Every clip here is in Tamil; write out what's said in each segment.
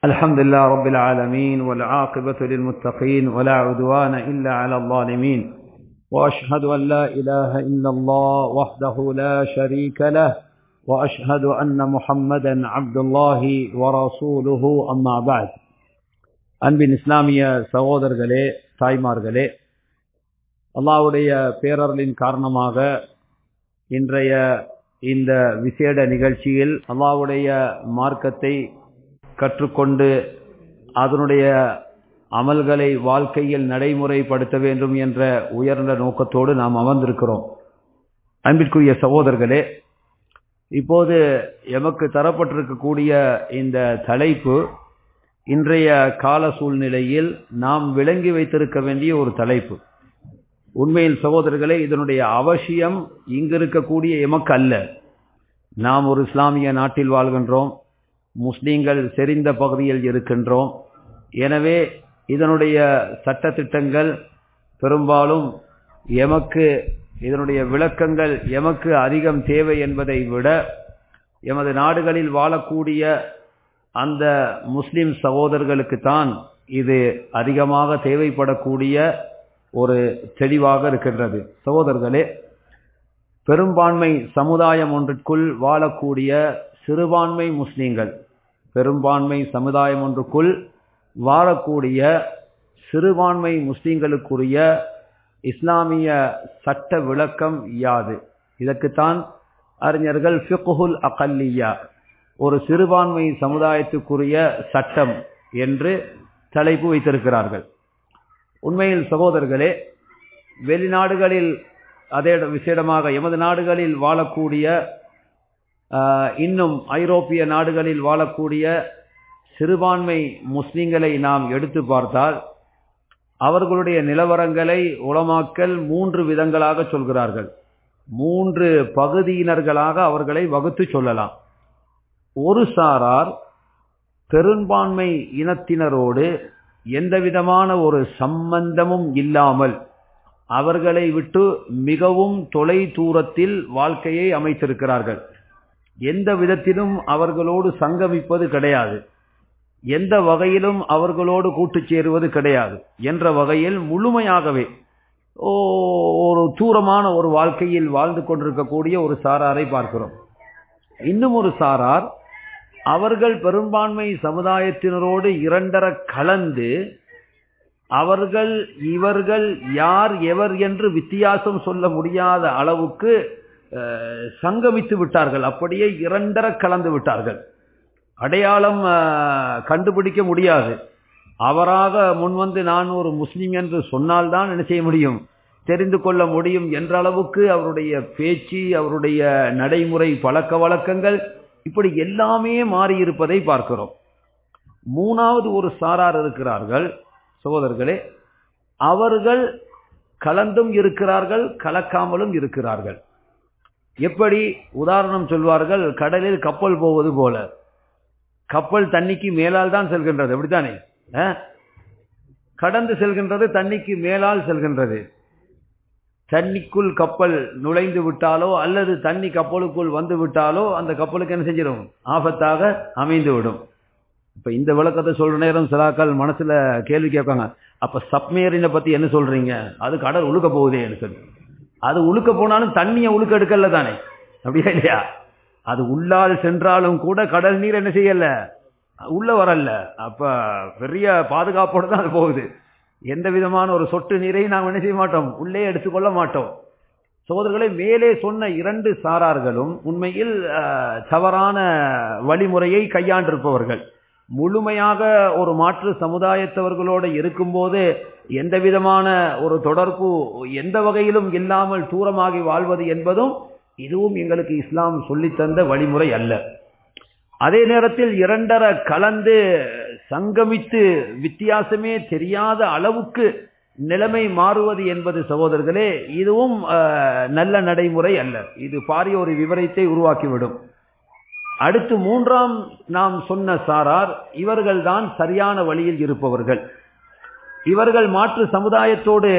الحمد لله رب العالمين والعاقبة للمتقين ولا عدوان إلا على الظالمين وأشهد أن لا إله إلا الله وحده لا شريك له وأشهد أن محمدا عبد الله ورسوله أما بعد அன்பின் இஸ்லாமிய சகோதரர்களே தாய்மார்களே அல்லாவுடைய பேரர்களின் காரணமாக இன்றைய இந்த விசேட நிகழ்ச்சியில் அல்லாவுடைய மார்க்கத்தை கற்றுக்கொண்டு அதனுடைய அமல்களை வாழ்க்கையில் நடைமுறைப்படுத்த வேண்டும் என்ற உயர்ந்த நோக்கத்தோடு நாம் அமர்ந்திருக்கிறோம் அன்பிற்குரிய சகோதரர்களே இப்போது எமக்கு தரப்பட்டிருக்கக்கூடிய இந்த தலைப்பு இன்றைய கால சூழ்நிலையில் நாம் விளங்கி வைத்திருக்க வேண்டிய ஒரு தலைப்பு உண்மையில் சகோதரர்களே இதனுடைய அவசியம் இங்கு இருக்கக்கூடிய எமக்கு அல்ல நாம் ஒரு இஸ்லாமிய நாட்டில் வாழ்கின்றோம் முஸ்லீம்கள் செறிந்த பகுதியில் இருக்கின்றோம் எனவே இதனுடைய சட்டத்திட்டங்கள் பெரும்பாலும் எமக்கு இதனுடைய விளக்கங்கள் எமக்கு அதிகம் தேவை என்பதை விட எமது நாடுகளில் வாழக்கூடிய அந்த முஸ்லிம் சகோதரர்களுக்கு தான் இது அதிகமாக தேவைப்படக்கூடிய ஒரு தெளிவாக இருக்கின்றது சகோதரர்களே பெரும்பான்மை சமுதாயம் ஒன்றிற்குள் வாழக்கூடிய சிறுபான்மை முஸ்லீம்கள் பெரும்பான்மை சமுதாயம் ஒன்றுக்குள் வாழக்கூடிய சிறுபான்மை முஸ்லீம்களுக்குரிய இஸ்லாமிய சட்ட விளக்கம் யாது இதற்குத்தான் அறிஞர்கள் ஃபிகுல் அகல்லியா ஒரு சிறுபான்மை சமுதாயத்துக்குரிய சட்டம் என்று தலைப்பு வைத்திருக்கிறார்கள் உண்மையில் சகோதரர்களே வெளிநாடுகளில் அதே விசேடமாக எமது நாடுகளில் வாழக்கூடிய இன்னும் ஐரோப்பிய நாடுகளில் வாழக்கூடிய சிறுபான்மை முஸ்லிம்களை நாம் எடுத்து பார்த்தால் அவர்களுடைய நிலவரங்களை உளமாக்கல் மூன்று விதங்களாக சொல்கிறார்கள் மூன்று பகுதியினர்களாக அவர்களை வகுத்து சொல்லலாம் ஒரு சாரார் பெரும்பான்மை இனத்தினரோடு எந்தவிதமான ஒரு சம்பந்தமும் இல்லாமல் அவர்களை விட்டு மிகவும் தொலை தூரத்தில் வாழ்க்கையை அமைத்திருக்கிறார்கள் எந்த விதத்திலும் அவர்களோடு சங்கமிப்பது கிடையாது எந்த வகையிலும் அவர்களோடு கூட்டு சேருவது கிடையாது என்ற வகையில் முழுமையாகவே ஒரு தூரமான ஒரு வாழ்க்கையில் வாழ்ந்து கொண்டிருக்கக்கூடிய ஒரு சாராரை பார்க்கிறோம் இன்னும் ஒரு சாரார் அவர்கள் பெரும்பான்மை சமுதாயத்தினரோடு இரண்டர கலந்து அவர்கள் இவர்கள் யார் எவர் என்று வித்தியாசம் சொல்ல முடியாத அளவுக்கு சங்கமித்து விட்டார்கள் அப்படியே இரண்டர கலந்து விட்டார்கள் அடையாளம் கண்டுபிடிக்க முடியாது அவராக முன்வந்து நான் ஒரு முஸ்லீம் என்று சொன்னால்தான் என்ன செய்ய முடியும் தெரிந்து கொள்ள முடியும் என்ற அளவுக்கு அவருடைய பேச்சு அவருடைய நடைமுறை பழக்க வழக்கங்கள் இப்படி எல்லாமே மாறி இருப்பதை பார்க்கிறோம் மூணாவது ஒரு சாரார் இருக்கிறார்கள் சகோதரர்களே அவர்கள் கலந்தும் இருக்கிறார்கள் கலக்காமலும் இருக்கிறார்கள் எப்படி உதாரணம் சொல்வார்கள் கடலில் கப்பல் போவது போல கப்பல் தண்ணிக்கு மேலால் தான் செல்கின்றது அப்படித்தானே கடந்து செல்கின்றது தண்ணிக்கு மேலால் செல்கின்றது தண்ணிக்குள் கப்பல் நுழைந்து விட்டாலோ அல்லது தண்ணி கப்பலுக்குள் வந்து விட்டாலோ அந்த கப்பலுக்கு என்ன செஞ்சிடும் ஆபத்தாக அமைந்து விடும் இப்ப இந்த விளக்கத்தை சொல்ற நேரம் சிலாக்கள் மனசுல கேள்வி கேட்பாங்க அப்ப சப்மேரினை பத்தி என்ன சொல்றீங்க அது கடல் உழுக்க போகுதே சொல்லி அது உழுக்க போனாலும் தண்ணியை உழுக்க எடுக்கல தானே அப்படியா இல்லையா அது உள்ளால் சென்றாலும் கூட கடல் நீர் என்ன செய்யல உள்ள வரல அப்ப பெரிய பாதுகாப்போடு தான் அது போகுது எந்த விதமான ஒரு சொட்டு நீரையும் நாம் என்ன செய்ய மாட்டோம் உள்ளே எடுத்துக்கொள்ள மாட்டோம் சோதர்களை மேலே சொன்ன இரண்டு சாரார்களும் உண்மையில் தவறான வழிமுறையை கையாண்டிருப்பவர்கள் முழுமையாக ஒரு மாற்று சமுதாயத்தவர்களோடு இருக்கும்போது எந்த விதமான ஒரு தொடர்பு எந்த வகையிலும் இல்லாமல் தூரமாகி வாழ்வது என்பதும் இதுவும் எங்களுக்கு இஸ்லாம் சொல்லித்தந்த வழிமுறை அல்ல அதே நேரத்தில் இரண்டர கலந்து சங்கமித்து வித்தியாசமே தெரியாத அளவுக்கு நிலைமை மாறுவது என்பது சகோதரர்களே இதுவும் நல்ல நடைமுறை அல்ல இது பாரிய ஒரு விவரத்தை உருவாக்கிவிடும் அடுத்து மூன்றாம் நாம் சொன்ன சாரார் இவர்கள்தான் சரியான வழியில் இருப்பவர்கள் இவர்கள் மாற்று சமுதாயத்தோடு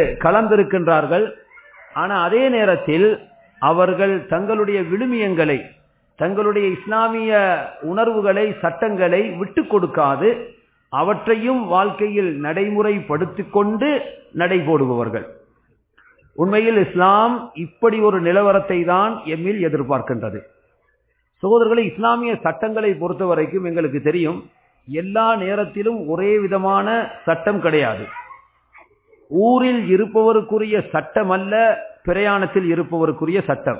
கலந்திருக்கின்றார்கள் ஆனா அதே நேரத்தில் அவர்கள் தங்களுடைய விழுமியங்களை தங்களுடைய இஸ்லாமிய உணர்வுகளை சட்டங்களை விட்டு கொடுக்காது அவற்றையும் வாழ்க்கையில் நடைமுறைப்படுத்திக் கொண்டு நடைபோடுபவர்கள் உண்மையில் இஸ்லாம் இப்படி ஒரு நிலவரத்தை தான் எம்மில் எதிர்பார்க்கின்றது சகோதரர்களை இஸ்லாமிய சட்டங்களை பொறுத்த வரைக்கும் எங்களுக்கு தெரியும் எல்லா நேரத்திலும் ஒரே விதமான சட்டம் கிடையாது ஊரில் இருப்பவருக்குரிய சட்டம் அல்ல பிரயாணத்தில் இருப்பவருக்குரிய சட்டம்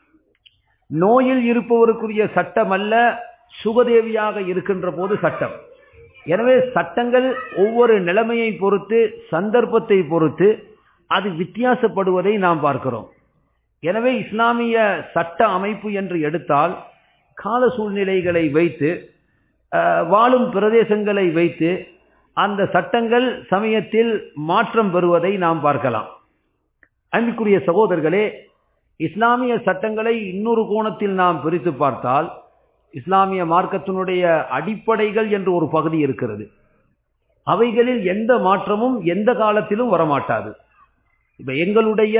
நோயில் இருப்பவருக்குரிய சட்டம் அல்ல சுகதேவியாக இருக்கின்ற போது சட்டம் எனவே சட்டங்கள் ஒவ்வொரு நிலைமையை பொறுத்து சந்தர்ப்பத்தை பொறுத்து அது வித்தியாசப்படுவதை நாம் பார்க்கிறோம் எனவே இஸ்லாமிய சட்ட அமைப்பு என்று எடுத்தால் கால சூழ்நிலைகளை வைத்து வாழும் பிரதேசங்களை வைத்து அந்த சட்டங்கள் சமயத்தில் மாற்றம் பெறுவதை நாம் பார்க்கலாம் அன்புக்குரிய சகோதரர்களே இஸ்லாமிய சட்டங்களை இன்னொரு கோணத்தில் நாம் பிரித்து பார்த்தால் இஸ்லாமிய மார்க்கத்தினுடைய அடிப்படைகள் என்று ஒரு பகுதி இருக்கிறது அவைகளில் எந்த மாற்றமும் எந்த காலத்திலும் வரமாட்டாது இப்ப எங்களுடைய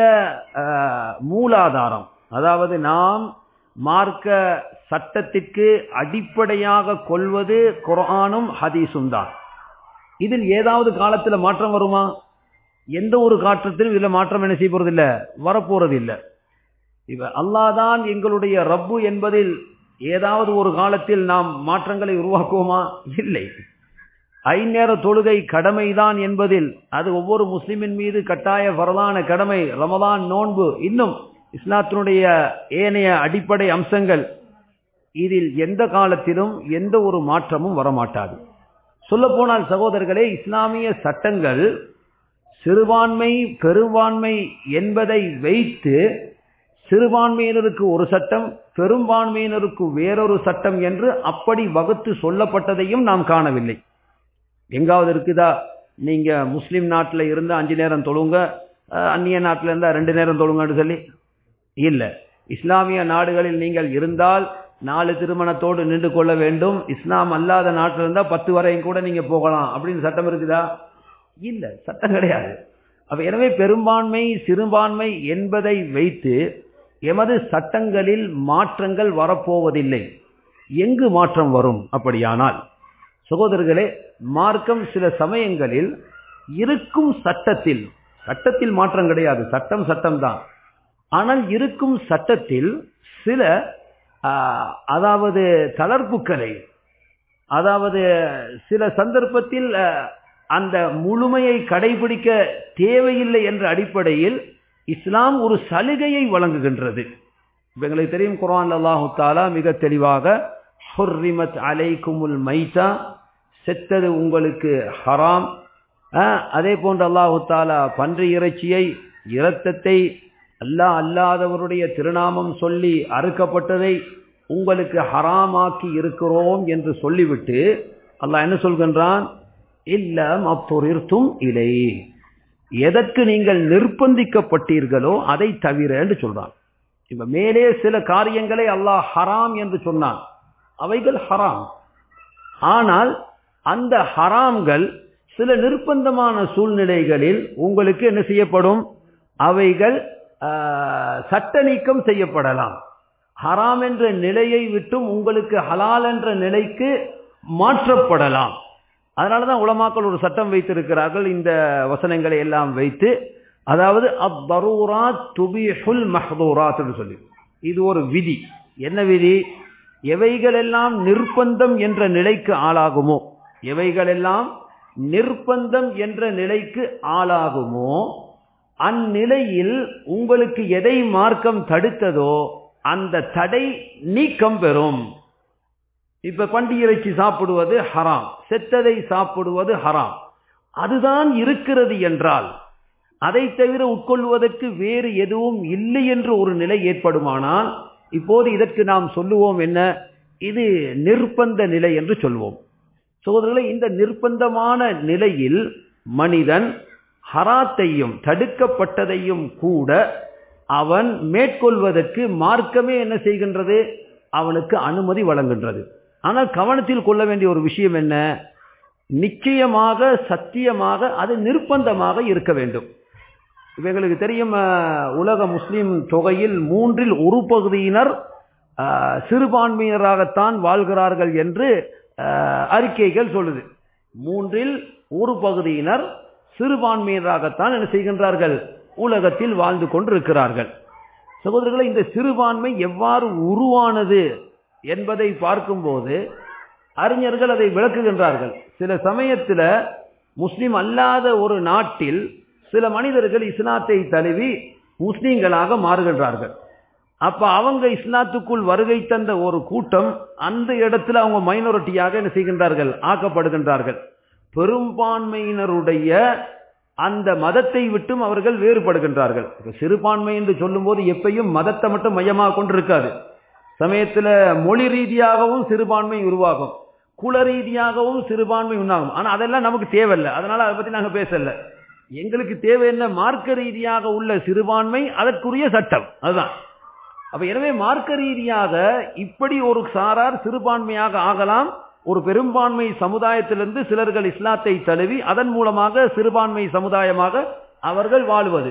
மூலாதாரம் அதாவது நாம் மார்க்க சட்டத்திற்கு அடிப்படையாக கொள்வது குரானும் ஹதீஸும் தான் இதில் ஏதாவது காலத்தில் மாற்றம் வருமா எந்த ஒரு காற்றத்திலும் இதுல மாற்றம் என்ன செய்ய போறது இல்ல வரப்போறது இல்ல இப்ப அல்லாதான் எங்களுடைய ரப்பு என்பதில் ஏதாவது ஒரு காலத்தில் நாம் மாற்றங்களை உருவாக்குவோமா இல்லை ஐநேர தொழுகை கடமைதான் என்பதில் அது ஒவ்வொரு முஸ்லிமின் மீது கட்டாய வரலான கடமை ரமதான் நோன்பு இன்னும் இஸ்லாத்தினுடைய ஏனைய அடிப்படை அம்சங்கள் இதில் எந்த காலத்திலும் எந்த ஒரு மாற்றமும் வரமாட்டாது சொல்ல போனால் சகோதரர்களே இஸ்லாமிய சட்டங்கள் சிறுபான்மை பெரும்பான்மை என்பதை வைத்து சிறுபான்மையினருக்கு ஒரு சட்டம் பெரும்பான்மையினருக்கு வேறொரு சட்டம் என்று அப்படி வகுத்து சொல்லப்பட்டதையும் நாம் காணவில்லை எங்காவது இருக்குதா நீங்க முஸ்லிம் நாட்டில் இருந்து அஞ்சு நேரம் தொழுங்க அந்நிய நாட்டில் இருந்தா ரெண்டு நேரம் தொழுங்கன்னு சொல்லி இல்ல இஸ்லாமிய நாடுகளில் நீங்கள் இருந்தால் நாலு திருமணத்தோடு நின்று கொள்ள வேண்டும் இஸ்லாம் அல்லாத நாட்டில் இருந்தா பத்து வரையும் கூட நீங்க போகலாம் அப்படின்னு சட்டம் இருக்குதா இல்ல சட்டம் கிடையாது அப்ப எனவே பெரும்பான்மை சிறுபான்மை என்பதை வைத்து எமது சட்டங்களில் மாற்றங்கள் வரப்போவதில்லை எங்கு மாற்றம் வரும் அப்படியானால் சகோதரர்களே மார்க்கம் சில சமயங்களில் இருக்கும் சட்டத்தில் சட்டத்தில் மாற்றம் கிடையாது சட்டம் சட்டம் தான் ஆனால் இருக்கும் சட்டத்தில் சில அதாவது தளர்ப்புகளை அதாவது சில சந்தர்ப்பத்தில் அந்த முழுமையை கடைபிடிக்க தேவையில்லை என்ற அடிப்படையில் இஸ்லாம் ஒரு சலுகையை வழங்குகின்றது எங்களுக்கு தெரியும் குரான் அல்லாஹு தாலா மிக தெளிவாக ஹுர்ரிமத் அலைக்குமுல் மைத்தா செத்தது உங்களுக்கு ஹராம் அதே போன்று அல்லாஹு தாலா பன்றி இறைச்சியை இரத்தத்தை அல்லா அல்லாதவருடைய திருநாமம் சொல்லி அறுக்கப்பட்டதை உங்களுக்கு ஹராமாக்கி இருக்கிறோம் என்று சொல்லிவிட்டு அல்லாஹ் என்ன சொல்கின்றான் இல்ல அப்புறிர்த்தும் இலை எதற்கு நீங்கள் நிர்பந்திக்கப்பட்டீர்களோ அதை தவிர என்று சொல்றான் இப்ப மேலே சில காரியங்களை அல்லாஹ் ஹராம் என்று சொன்னான் அவைகள் ஹராம் ஆனால் அந்த ஹராம்கள் சில நிர்பந்தமான சூழ்நிலைகளில் உங்களுக்கு என்ன செய்யப்படும் அவைகள் சட்ட நீக்கம் செய்யப்படலாம் ஹராம் என்ற நிலையை விட்டும் உங்களுக்கு ஹலால் என்ற நிலைக்கு மாற்றப்படலாம் அதனாலதான் உலமாக்கள் ஒரு சட்டம் வைத்திருக்கிறார்கள் இந்த வசனங்களை எல்லாம் வைத்து அதாவது அத்தரூராத் துபிஹுல் மஹதூராத் என்று சொல்லி இது ஒரு விதி என்ன விதி எவைகளெல்லாம் நிர்பந்தம் என்ற நிலைக்கு ஆளாகுமோ எவைகளெல்லாம் நிர்பந்தம் என்ற நிலைக்கு ஆளாகுமோ அந்நிலையில் உங்களுக்கு எதை மார்க்கம் தடுத்ததோ அந்த தடை நீக்கம் பெறும் இப்ப பண்டி இறைச்சி சாப்பிடுவது ஹராம் செத்ததை சாப்பிடுவது ஹராம் அதுதான் இருக்கிறது என்றால் அதை தவிர உட்கொள்வதற்கு வேறு எதுவும் இல்லை என்று ஒரு நிலை ஏற்படுமானால் இப்போது இதற்கு நாம் சொல்லுவோம் என்ன இது நிர்பந்த நிலை என்று சொல்வோம் சோதரர்களை இந்த நிர்பந்தமான நிலையில் மனிதன் ஹராத்தையும் தடுக்கப்பட்டதையும் கூட அவன் மேற்கொள்வதற்கு மார்க்கமே என்ன செய்கின்றது அவனுக்கு அனுமதி வழங்குகின்றது ஆனால் கவனத்தில் கொள்ள வேண்டிய ஒரு விஷயம் என்ன நிச்சயமாக சத்தியமாக அது நிர்பந்தமாக இருக்க வேண்டும் இவைகளுக்கு தெரியும் உலக முஸ்லிம் தொகையில் மூன்றில் ஒரு பகுதியினர் ஆஹ், சிறுபான்மையினராகத்தான் வாழ்கிறார்கள் என்று ஆஹ், அறிக்கைகள் சொல்லுது மூன்றில் ஒரு பகுதியினர் சிறுபான்மையினராகத்தான் என்ன செய்கின்றார்கள் உலகத்தில் வாழ்ந்து கொண்டிருக்கிறார்கள் சகோதரர்களை இந்த சிறுபான்மை எவ்வாறு உருவானது என்பதை பார்க்கும்போது அறிஞர்கள் அதை விளக்குகின்றார்கள் சில சமயத்தில் முஸ்லிம் அல்லாத ஒரு நாட்டில் சில மனிதர்கள் இஸ்லாத்தை தழுவி முஸ்லிம்களாக மாறுகின்றார்கள் அப்ப அவங்க இஸ்லாத்துக்குள் வருகை தந்த ஒரு கூட்டம் அந்த இடத்துல அவங்க மைனாரிட்டியாக என்ன செய்கின்றார்கள் ஆக்கப்படுகின்றார்கள் பெரும்பான்மையினருடைய அந்த மதத்தை விட்டும் அவர்கள் வேறுபடுகின்றார்கள் இப்ப சிறுபான்மை என்று சொல்லும்போது எப்பயும் மதத்தை மட்டும் மையமாக கொண்டிருக்காது சமயத்துல மொழி ரீதியாகவும் சிறுபான்மை உருவாகும் குல ரீதியாகவும் சிறுபான்மை உண்டாகும் ஆனா அதெல்லாம் நமக்கு தேவையில்லை அதனால அதை பத்தி நாங்க பேசல எங்களுக்கு தேவை என்ன மார்க்க ரீதியாக உள்ள சிறுபான்மை அதற்குரிய சட்டம் அதுதான் அப்ப எனவே மார்க்க ரீதியாக இப்படி ஒரு சாரார் சிறுபான்மையாக ஆகலாம் ஒரு பெரும்பான்மை சமுதாயத்திலிருந்து சிலர்கள் இஸ்லாத்தை தழுவி அதன் மூலமாக சிறுபான்மை சமுதாயமாக அவர்கள் வாழ்வது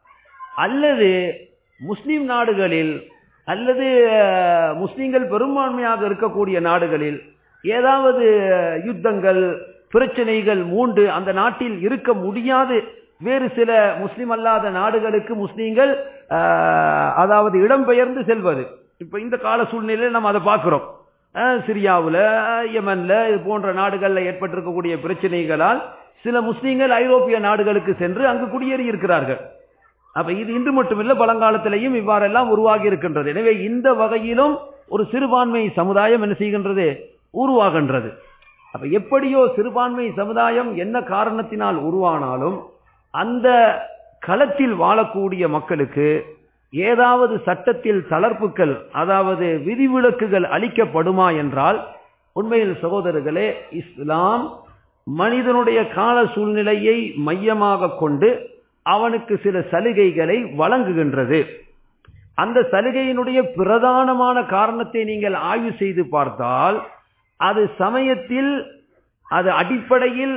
அல்லது முஸ்லிம் நாடுகளில் அல்லது அஹ், முஸ்லிம்கள் பெரும்பான்மையாக இருக்கக்கூடிய நாடுகளில் ஏதாவது யுத்தங்கள் பிரச்சனைகள் மூண்டு அந்த நாட்டில் இருக்க முடியாது வேறு சில முஸ்லிம் அல்லாத நாடுகளுக்கு முஸ்லீம்கள் அஹ், அதாவது இடம்பெயர்ந்து செல்வது இப்ப இந்த கால சூழ்நிலையில் நம்ம அதை பார்க்கிறோம் அஹ், சிரியாவுல அஹ், யமன்ல இது போன்ற நாடுகளில் ஏற்பட்டிருக்கக்கூடிய பிரச்சனைகளால் சில முஸ்லீம்கள் ஐரோப்பிய நாடுகளுக்கு சென்று அங்கு குடியேறி இருக்கிறார்கள் அப்ப இது இன்று மட்டுமில்ல பழங்காலத்திலேயும் இவ்வாறெல்லாம் உருவாகி இருக்கின்றது எனவே இந்த வகையிலும் ஒரு சிறுபான்மை சமுதாயம் என்ன செய்கின்றது உருவாகின்றது அப்ப எப்படியோ சிறுபான்மை சமுதாயம் என்ன காரணத்தினால் உருவானாலும் அந்த களத்தில் வாழக்கூடிய மக்களுக்கு ஏதாவது சட்டத்தில் தளர்ப்புகள் அதாவது விதிவிலக்குகள் அளிக்கப்படுமா என்றால் உண்மையில் சகோதரர்களே இஸ்லாம் மனிதனுடைய கால சூழ்நிலையை மையமாக கொண்டு அவனுக்கு சில சலுகைகளை வழங்குகின்றது அந்த சலுகையினுடைய பிரதானமான காரணத்தை நீங்கள் ஆய்வு செய்து பார்த்தால் அது சமயத்தில் அது அடிப்படையில்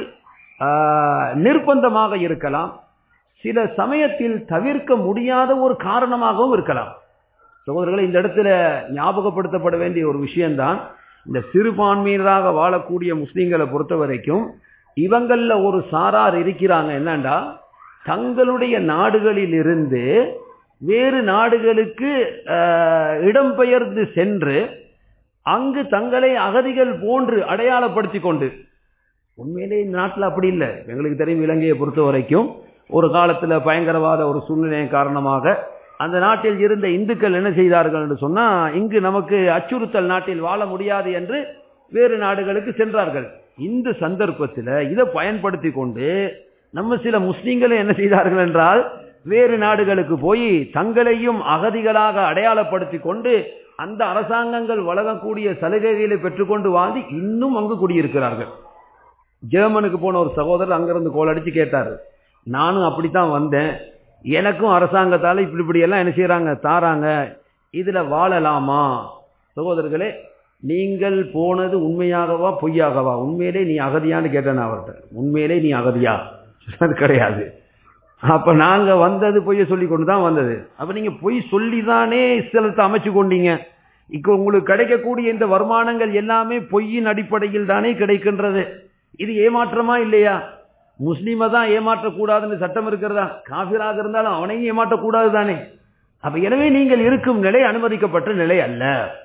ஆஹ், நிர்பந்தமாக இருக்கலாம் சில சமயத்தில் தவிர்க்க முடியாத ஒரு காரணமாகவும் இருக்கலாம் சகோதரர்களை இந்த இடத்துல ஞாபகப்படுத்தப்பட வேண்டிய ஒரு விஷயம்தான் இந்த சிறுபான்மையினராக வாழக்கூடிய முஸ்லீம்களை பொறுத்த வரைக்கும் இவங்கள ஒரு சாரார் இருக்கிறாங்க என்னண்டா தங்களுடைய நாடுகளில் இருந்து வேறு நாடுகளுக்கு ஆஹ், இடம்பெயர்ந்து சென்று அங்கு தங்களை அகதிகள் போன்று அடையாளப்படுத்தி கொண்டு உண்மையிலே இந்த நாட்டில் அப்படி இல்லை எங்களுக்கு தெரியும் இலங்கையை பொறுத்த வரைக்கும் ஒரு காலத்தில் பயங்கரவாத ஒரு சூழ்நிலையின் காரணமாக அந்த நாட்டில் இருந்த இந்துக்கள் என்ன செய்தார்கள் என்று சொன்னா இங்கு நமக்கு அச்சுறுத்தல் நாட்டில் வாழ முடியாது என்று வேறு நாடுகளுக்கு சென்றார்கள் இந்த சந்தர்ப்பத்தில் இதை பயன்படுத்தி கொண்டு நம்ம சில முஸ்லீம்களை என்ன செய்தார்கள் என்றால் வேறு நாடுகளுக்கு போய் தங்களையும் அகதிகளாக அடையாளப்படுத்தி கொண்டு அந்த அரசாங்கங்கள் வழங்கக்கூடிய சலுகைகளை பெற்றுக்கொண்டு வாழ்ந்து இன்னும் அங்கு குடியிருக்கிறார்கள் ஜெர்மனுக்கு போன ஒரு சகோதரர் அங்கிருந்து கோல் அடிச்சு கேட்டாரு நானும் அப்படித்தான் வந்தேன் எனக்கும் அரசாங்கத்தால இப்படி இப்படி எல்லாம் என்ன செய்யறாங்க தாராங்க இதுல வாழலாமா சகோதரர்களே நீங்கள் போனது உண்மையாகவா பொய்யாகவா உண்மையிலே நீ அகதியான்னு கேட்டேன் நான் அவர்கிட்ட உண்மையிலே நீ அகதியா அது கிடையாது அப்ப நாங்க வந்தது பொய்ய சொல்லி கொண்டு தான் வந்தது அப்ப நீங்க பொய் சொல்லி தானே இஸ்லத்தை அமைச்சு கொண்டீங்க இப்போ உங்களுக்கு கிடைக்கக்கூடிய இந்த வருமானங்கள் எல்லாமே பொய்யின் அடிப்படையில் தானே கிடைக்கின்றது இது ஏமாற்றமா இல்லையா முஸ்லீமை தான் ஏமாற்றக்கூடாதுன்னு சட்டம் இருக்கிறதா காபிராக இருந்தாலும் அவனையும் ஏமாற்றக்கூடாது தானே அப்ப எனவே நீங்கள் இருக்கும் நிலை அனுமதிக்கப்பட்ட நிலை அல்ல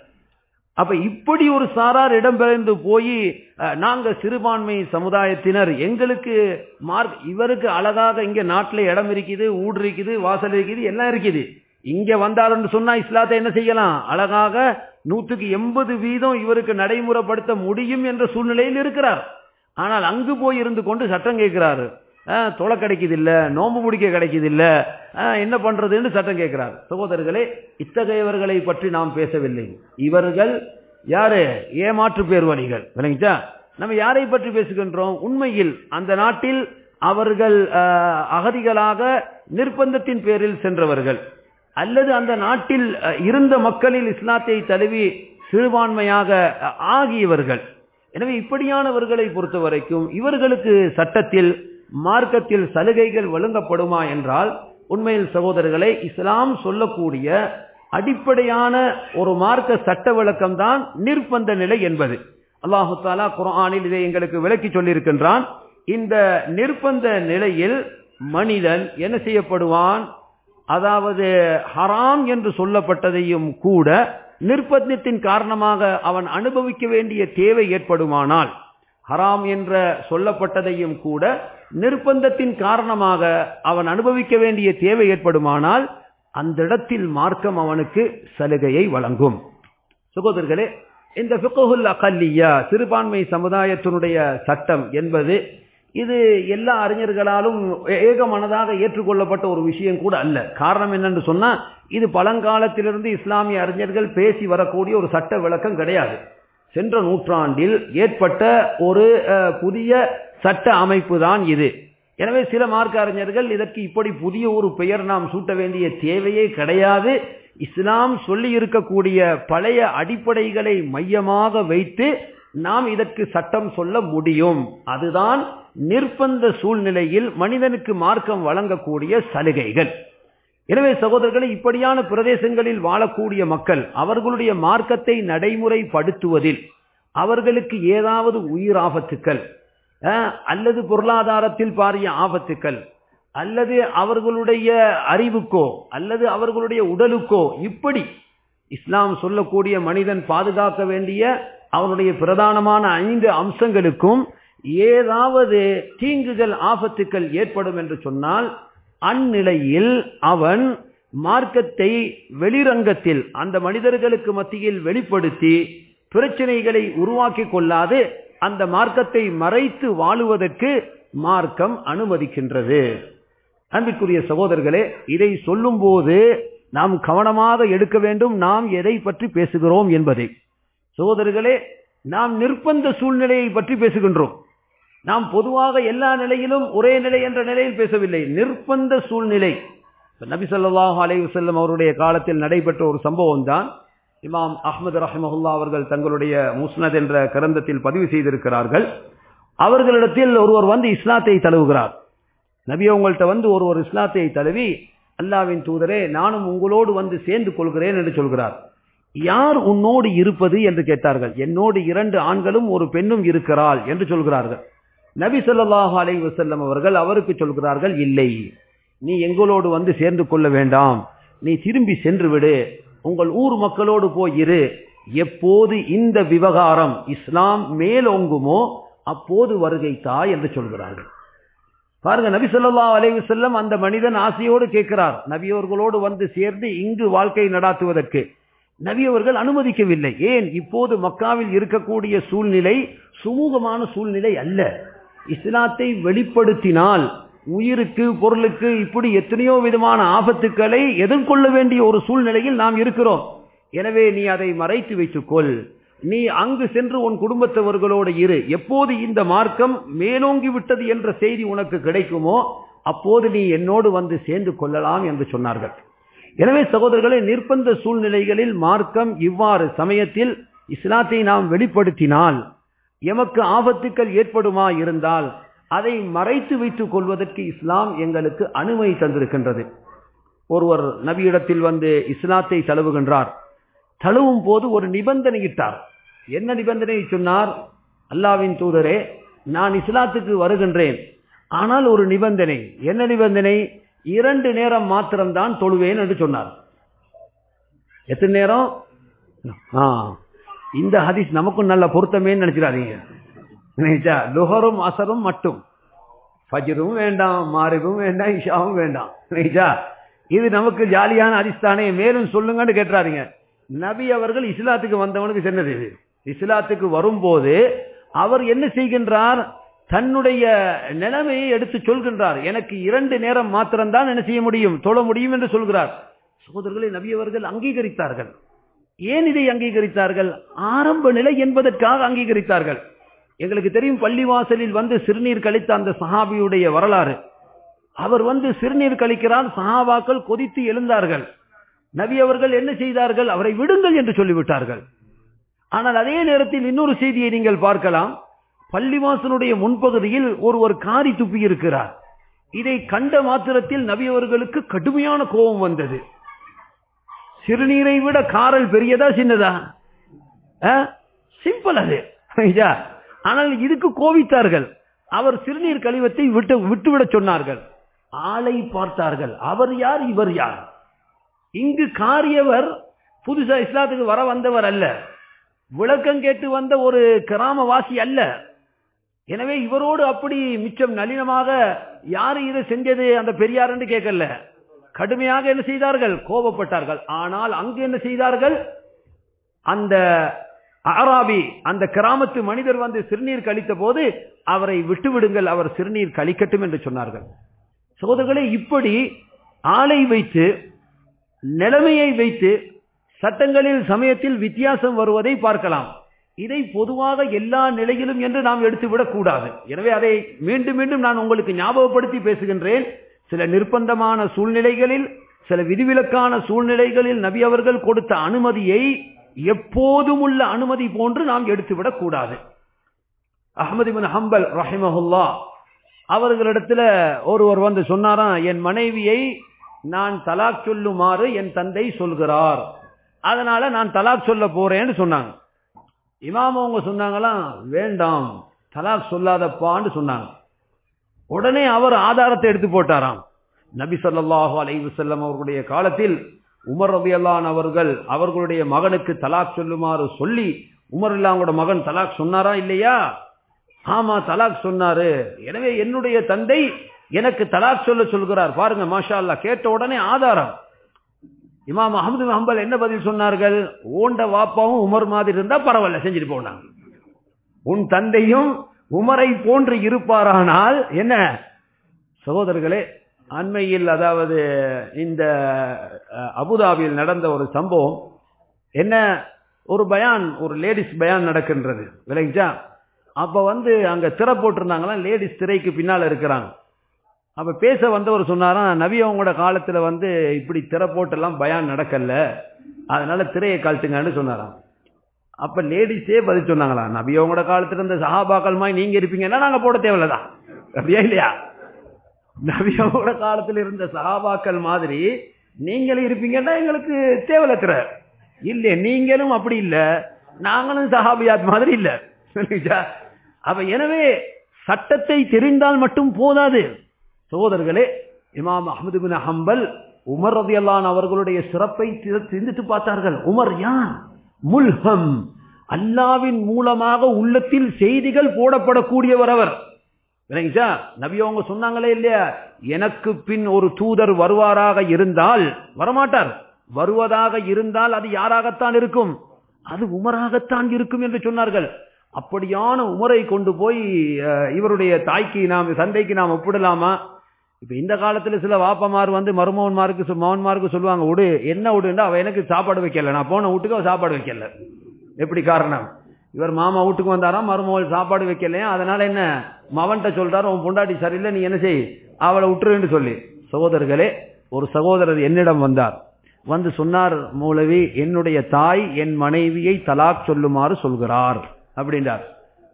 அப்ப இப்படி ஒரு சாரார் இடம்பெயர்ந்து போய் அஹ், நாங்க சிறுபான்மை சமுதாயத்தினர் எங்களுக்கு மார்க் இவருக்கு அழகாக இங்க நாட்டில் இடம் இருக்குது ஊடு இருக்குது வாசல் இருக்குது எல்லாம் இருக்குது இங்க வந்தாருன்னு சொன்னா இஸ்லாத்தை என்ன செய்யலாம் அழகாக நூற்றுக்கு எண்பது வீதம் இவருக்கு நடைமுறைப்படுத்த முடியும் என்ற சூழ்நிலையில் இருக்கிறார் ஆனால் அங்கு போய் இருந்து கொண்டு சட்டம் கேட்கிறாரு அஹ், தொலை கிடைக்குது இல்ல நோம்பு பிடிக்க கிடைக்குது இல்ல அஹ், என்ன பண்றதுன்னு சட்டம் கேட்கிறார் சகோதரர்களே இத்தகையவர்களை பற்றி நாம் பேசவில்லை இவர்கள் யாரு ஏமாற்று பேர்வழிகள் விளங்கிச்சா நம்ம யாரை பற்றி பேசுகின்றோம் உண்மையில் அந்த நாட்டில் அவர்கள் அஹ், அகதிகளாக நிர்பந்தத்தின் பேரில் சென்றவர்கள் அல்லது அந்த நாட்டில் அஹ், இருந்த மக்களில் இஸ்லாத்தை தழுவி சிறுபான்மையாக அஹ், ஆகியவர்கள் எனவே இப்படியானவர்களை பொறுத்த வரைக்கும் இவர்களுக்கு சட்டத்தில் மார்க்கத்தில் சலுகைகள் வழங்கப்படுமா என்றால் உண்மையில் சகோதரர்களை இஸ்லாம் சொல்லக்கூடிய அடிப்படையான ஒரு மார்க்க சட்ட விளக்கம் தான் நிர்பந்த நிலை என்பது அல்லாஹு தாலா குரானில் இதை எங்களுக்கு விளக்கி சொல்லியிருக்கின்றான் இந்த நிர்பந்த நிலையில் மனிதன் என்ன செய்யப்படுவான் அதாவது ஹராம் என்று சொல்லப்பட்டதையும் கூட நிர்பந்தத்தின் காரணமாக அவன் அனுபவிக்க வேண்டிய தேவை ஏற்படுமானால் ஹராம் என்ற சொல்லப்பட்டதையும் கூட நிர்பந்தத்தின் காரணமாக அவன் அனுபவிக்க வேண்டிய தேவை ஏற்படுமானால் அந்த இடத்தில் மார்க்கம் அவனுக்கு சலுகையை வழங்கும் சகோதரர்களே இந்த பிகோகுல் அகல்லியா சிறுபான்மை சமுதாயத்தினுடைய சட்டம் என்பது இது எல்லா அறிஞர்களாலும் ஏகமனதாக ஏற்றுக்கொள்ளப்பட்ட ஒரு விஷயம் கூட அல்ல காரணம் என்னன்னு சொன்னா இது பழங்காலத்திலிருந்து இஸ்லாமிய அறிஞர்கள் பேசி வரக்கூடிய ஒரு சட்ட விளக்கம் கிடையாது சென்ற நூற்றாண்டில் ஏற்பட்ட ஒரு புதிய சட்ட அமைப்பு தான் இது எனவே சில மார்க்க அறிஞர்கள் இதற்கு இப்படி புதிய ஒரு பெயர் நாம் சூட்ட வேண்டிய தேவையே கிடையாது இஸ்லாம் சொல்லி இருக்கக்கூடிய பழைய அடிப்படைகளை மையமாக வைத்து நாம் இதற்கு சட்டம் சொல்ல முடியும் அதுதான் நிர்பந்த சூழ்நிலையில் மனிதனுக்கு மார்க்கம் வழங்கக்கூடிய சலுகைகள் எனவே சகோதரர்களை இப்படியான பிரதேசங்களில் வாழக்கூடிய மக்கள் அவர்களுடைய மார்க்கத்தை நடைமுறைப்படுத்துவதில் அவர்களுக்கு ஏதாவது உயிர் ஆபத்துக்கள் அல்லது பொருளாதாரத்தில் பாரிய ஆபத்துக்கள் அல்லது அவர்களுடைய அறிவுக்கோ அல்லது அவர்களுடைய உடலுக்கோ இப்படி இஸ்லாம் சொல்லக்கூடிய மனிதன் பாதுகாக்க வேண்டிய அவனுடைய பிரதானமான ஐந்து அம்சங்களுக்கும் ஏதாவது தீங்குகள் ஆபத்துக்கள் ஏற்படும் என்று சொன்னால் அந்நிலையில் அவன் மார்க்கத்தை வெளிரங்கத்தில் அந்த மனிதர்களுக்கு மத்தியில் வெளிப்படுத்தி பிரச்சனைகளை உருவாக்கி கொள்ளாது அந்த மார்க்கத்தை மறைத்து வாழுவதற்கு மார்க்கம் அனுமதிக்கின்றது அன்பிற்குரிய சகோதரர்களே இதை சொல்லும் போது நாம் கவனமாக எடுக்க வேண்டும் நாம் எதை பற்றி பேசுகிறோம் என்பதை சகோதரர்களே நாம் நிர்பந்த சூழ்நிலையை பற்றி பேசுகின்றோம் நாம் பொதுவாக எல்லா நிலையிலும் ஒரே நிலை என்ற நிலையில் பேசவில்லை நிர்பந்த சூழ்நிலை நபி சொல்லாஹு அலைவு செல்லம் அவருடைய காலத்தில் நடைபெற்ற ஒரு சம்பவம் தான் இமாம் அஹமது ரஹமஹுல்லா அவர்கள் தங்களுடைய முஸ்னத் என்ற கிரந்தத்தில் பதிவு செய்திருக்கிறார்கள் அவர்களிடத்தில் ஒருவர் வந்து இஸ்லாத்தை தழுவுகிறார் நபி உங்கள்கிட்ட வந்து ஒரு ஒரு இஸ்லாத்தை தழுவி அல்லாவின் தூதரே நானும் உங்களோடு வந்து சேர்ந்து கொள்கிறேன் என்று சொல்கிறார் யார் உன்னோடு இருப்பது என்று கேட்டார்கள் என்னோடு இரண்டு ஆண்களும் ஒரு பெண்ணும் இருக்கிறாள் என்று சொல்கிறார்கள் நபி சொல்லாஹு அலை வசல்லம் அவர்கள் அவருக்கு சொல்கிறார்கள் இல்லை நீ எங்களோடு வந்து சேர்ந்து கொள்ள வேண்டாம் நீ திரும்பி சென்று விடு உங்கள் ஊர் மக்களோடு போய் இரு எப்போது இந்த விவகாரம் இஸ்லாம் மேலோங்குமோ அப்போது வருகை தா என்று சொல்கிறார்கள் பாருங்க நபி சொல்லா அலைவு செல்லம் அந்த மனிதன் ஆசையோடு கேட்கிறார் நபியவர்களோடு வந்து சேர்ந்து இங்கு வாழ்க்கை நடாத்துவதற்கு நபி அவர்கள் அனுமதிக்கவில்லை ஏன் இப்போது மக்காவில் இருக்கக்கூடிய சூழ்நிலை சுமூகமான சூழ்நிலை அல்ல இஸ்லாத்தை வெளிப்படுத்தினால் உயிருக்கு பொருளுக்கு இப்படி எத்தனையோ விதமான ஆபத்துக்களை எதிர்கொள்ள வேண்டிய ஒரு சூழ்நிலையில் நாம் இருக்கிறோம் எனவே நீ அதை மறைத்து வைத்துக்கொள் நீ அங்கு சென்று உன் குடும்பத்தவர்களோடு இரு எப்போது இந்த மார்க்கம் மேலோங்கி விட்டது என்ற செய்தி உனக்கு கிடைக்குமோ அப்போது நீ என்னோடு வந்து சேர்ந்து கொள்ளலாம் என்று சொன்னார்கள் எனவே சகோதரர்களை நிர்பந்த சூழ்நிலைகளில் மார்க்கம் இவ்வாறு சமயத்தில் இஸ்லாத்தை நாம் வெளிப்படுத்தினால் எமக்கு ஆபத்துக்கள் ஏற்படுமா இருந்தால் அதை மறைத்து வைத்துக் கொள்வதற்கு இஸ்லாம் எங்களுக்கு அனுமதி தந்திருக்கின்றது ஒருவர் நபியிடத்தில் வந்து இஸ்லாத்தை தழுவுகின்றார் தழுவும் போது ஒரு நிபந்தனையிட்டார் என்ன நிபந்தனை சொன்னார் அல்லாவின் தூதரே நான் இஸ்லாத்துக்கு வருகின்றேன் ஆனால் ஒரு நிபந்தனை என்ன நிபந்தனை இரண்டு நேரம் மாத்திரம்தான் தொழுவேன் என்று சொன்னார் எத்தனை நேரம் ஆ இந்த ஹதீஸ் நமக்கும் நல்ல பொருத்தமே நினைச்சிடாதீங்க நினைச்சா லுஹரும் அசரும் மட்டும் ஃபஜ்ரும் வேண்டாம் மாரிபும் வேண்டாம் இஷாவும் வேண்டாம் நினைச்சா இது நமக்கு ஜாலியான ஹதீஸ் மேலும் சொல்லுங்கன்னு கேட்டுறாதீங்க நபி அவர்கள் இஸ்லாத்துக்கு வந்தவனுக்கு சொன்னது இது இஸ்லாத்துக்கு வரும்போது அவர் என்ன செய்கின்றார் தன்னுடைய நிலைமையை எடுத்து சொல்கின்றார் எனக்கு இரண்டு நேரம் மாத்திரம்தான் என்ன செய்ய முடியும் தொழ முடியும் என்று சொல்கிறார் சகோதரர்களை நபி அவர்கள் அங்கீகரித்தார்கள் ஏன் இதை அங்கீகரித்தார்கள் ஆரம்ப நிலை என்பதற்காக அங்கீகரித்தார்கள் எங்களுக்கு தெரியும் பள்ளிவாசலில் வந்து சிறுநீர் கழித்த அந்த சஹாபியுடைய வரலாறு அவர் வந்து சிறுநீர் கழிக்கிறார் சஹாபாக்கள் கொதித்து எழுந்தார்கள் நபி அவர்கள் என்ன செய்தார்கள் அவரை விடுங்கள் என்று சொல்லிவிட்டார்கள் ஆனால் அதே நேரத்தில் இன்னொரு செய்தியை நீங்கள் பார்க்கலாம் பள்ளிவாசனுடைய முன்பகுதியில் ஒருவர் காரி துப்பி இருக்கிறார் இதை கண்ட மாத்திரத்தில் நபி அவர்களுக்கு கடுமையான கோபம் வந்தது சிறுநீரை விட காரல் பெரியதா சின்னதா சிம்பிள் அது ஐயா. ஆனால் இதுக்கு கோவித்தார்கள் அவர் சிறுநீர் கழிவத்தை விட்டு விட்டுவிட சொன்னார்கள் ஆளை பார்த்தார்கள் அவர் யார் இவர் யார் இங்கு காரியவர் புதுசா இஸ்லாத்துக்கு வர வந்தவர் அல்ல விளக்கம் கேட்டு வந்த ஒரு கிராமவாசி அல்ல எனவே இவரோடு அப்படி மிச்சம் நளினமாக யாரு இதை செஞ்சது அந்த பெரியார் என்று கேட்கல கடுமையாக என்ன செய்தார்கள் கோபப்பட்டார்கள் ஆனால் அங்கு என்ன செய்தார்கள் அந்த அராபி அந்த கிராமத்து மனிதர் வந்து சிறுநீர் கழித்த போது அவரை விட்டுவிடுங்கள் அவர் சிறுநீர் கழிக்கட்டும் என்று சொன்னார்கள் சோதர்களே இப்படி ஆளை வைத்து நிலைமையை வைத்து சட்டங்களில் சமயத்தில் வித்தியாசம் வருவதை பார்க்கலாம் இதை பொதுவாக எல்லா நிலையிலும் என்று நாம் எடுத்துவிடக் கூடாது எனவே அதை மீண்டும் மீண்டும் நான் உங்களுக்கு ஞாபகப்படுத்தி பேசுகின்றேன் சில நிர்பந்தமான சூழ்நிலைகளில் சில விதிவிலக்கான சூழ்நிலைகளில் நபி அவர்கள் கொடுத்த அனுமதியை எப்போதும் உள்ள அனுமதி போன்று நாம் எடுத்துவிடக் கூடாது அஹமது பின் ஹம்பல் ரஹிமஹுல்லா அவர்களிடத்துல ஒருவர் வந்து சொன்னாராம் என் மனைவியை நான் தலாக் சொல்லுமாறு என் தந்தை சொல்கிறார் அதனால நான் தலாக் சொல்ல போறேன்னு சொன்னாங்க இமாம் அவங்க சொன்னாங்களாம் வேண்டாம் தலாக் சொல்லாதப்பான்னு சொன்னாங்க உடனே அவர் ஆதாரத்தை எடுத்து போட்டாராம் நபி ஸல்லல்லாஹு அலைஹி வஸல்லம் அவர்களுடைய காலத்தில் உமர் ரலியல்லாஹு அவர்கள் அவர்களுடைய மகனுக்கு தலாக் சொல்லுமாறு சொல்லி உமர் இல்லாங்களோட மகன் தலாக் சொன்னாரா இல்லையா ஆமா தலாக் சொன்னாரு எனவே என்னுடைய தந்தை எனக்கு தலாக் சொல்ல சொல்கிறார் பாருங்க மாஷா அல்லாஹ் கேட்ட உடனே ஆதாரம் இமாம் அஹமது ஹம்பல் என்ன பதில் சொன்னார்கள் ஓண்ட வாப்பாவும் உமர் மாதிரி இருந்தா பரவாயில்ல செஞ்சுட்டு போனாங்க உன் தந்தையும் உமரை போன்று இருப்பாரானால் என்ன சகோதரர்களே அண்மையில் அதாவது இந்த அஹ், அபுதாபியில் நடந்த ஒரு சம்பவம் என்ன ஒரு பயான் ஒரு லேடிஸ் பயான் நடக்கின்றது விளைஞ்சா அப்ப வந்து அங்க திரை போட்டிருந்தாங்களாம் லேடிஸ் திரைக்கு பின்னால இருக்கிறாங்க அப்ப பேச வந்தவர் சொன்னாராம் நபி அவங்களோட காலத்துல வந்து இப்படி திரை போட்டெல்லாம் பயான் நடக்கல அதனால திரையை கழட்டுங்கன்னு சொன்னாராம் அப்ப லேடிஸே பதில் சொன்னாங்களா நபி அவங்களோட காலத்துல இருந்த சஹாபாக்கள் மாதிரி நீங்க இருப்பீங்கன்னா நாங்க போட தேவையில்லதான் அப்படியா இல்லையா நபி அவங்களோட காலத்துல இருந்த சஹாபாக்கள் மாதிரி நீங்களும் இருப்பீங்கன்னா எங்களுக்கு தேவையில்ல திரை இல்ல நீங்களும் அப்படி இல்ல நாங்களும் சஹாபியாத் மாதிரி இல்ல புரியுதா? அப்ப எனவே சட்டத்தை தெரிந்தால் மட்டும் போதாது சகோதரர்களே இமாம் அஹமது பின் ஹம்பல் உமர் ரதியல்லான் அவர்களுடைய சிறப்பை தி- சிந்தித்து பார்த்தார்கள் உமர் யார் முல்ஹம் அல்லாவின் மூலமாக உள்ளத்தில் செய்திகள் போடப்படக்கூடியவர் அவர் விளங்கிச்சா நபி அவங்க சொன்னாங்களே இல்லையா எனக்கு பின் ஒரு தூதர் வருவாராக இருந்தால் வரமாட்டார் வருவதாக இருந்தால் அது யாராகத்தான் இருக்கும் அது உமராகத்தான் இருக்கும் என்று சொன்னார்கள் அப்படியான உமரை கொண்டு போய் அஹ், இவருடைய தாய்க்கு நாம் தந்தைக்கு நாம் ஒப்பிடலாமா இப்ப இந்த காலத்துல சில வாப்பமார் வந்து மருமகன்மாருக்கு சொ- மகன்மாருக்கு சொல்லுவாங்க விடு என்ன விடுண்டா அவ எனக்கு சாப்பாடு வைக்கல நான் போன வீட்டுக்கு அவ சாப்பாடு வைக்கல எப்படி காரணம் இவர் மாமா வீட்டுக்கு வந்தாராம் மருமகள் சாப்பாடு வைக்கலையா அதனால என்ன மவன்கிட்ட சொல்றாரு உன் பொண்டாட்டி சரியில்லை நீ என்ன செய் அவளை விட்டுருன்னு சொல்லி சகோதரர்களே ஒரு சகோதரர் என்னிடம் வந்தார் வந்து சொன்னார் மூலவி என்னுடைய தாய் என் மனைவியை தலாக் சொல்லுமாறு சொல்கிறார் அப்படின்றார்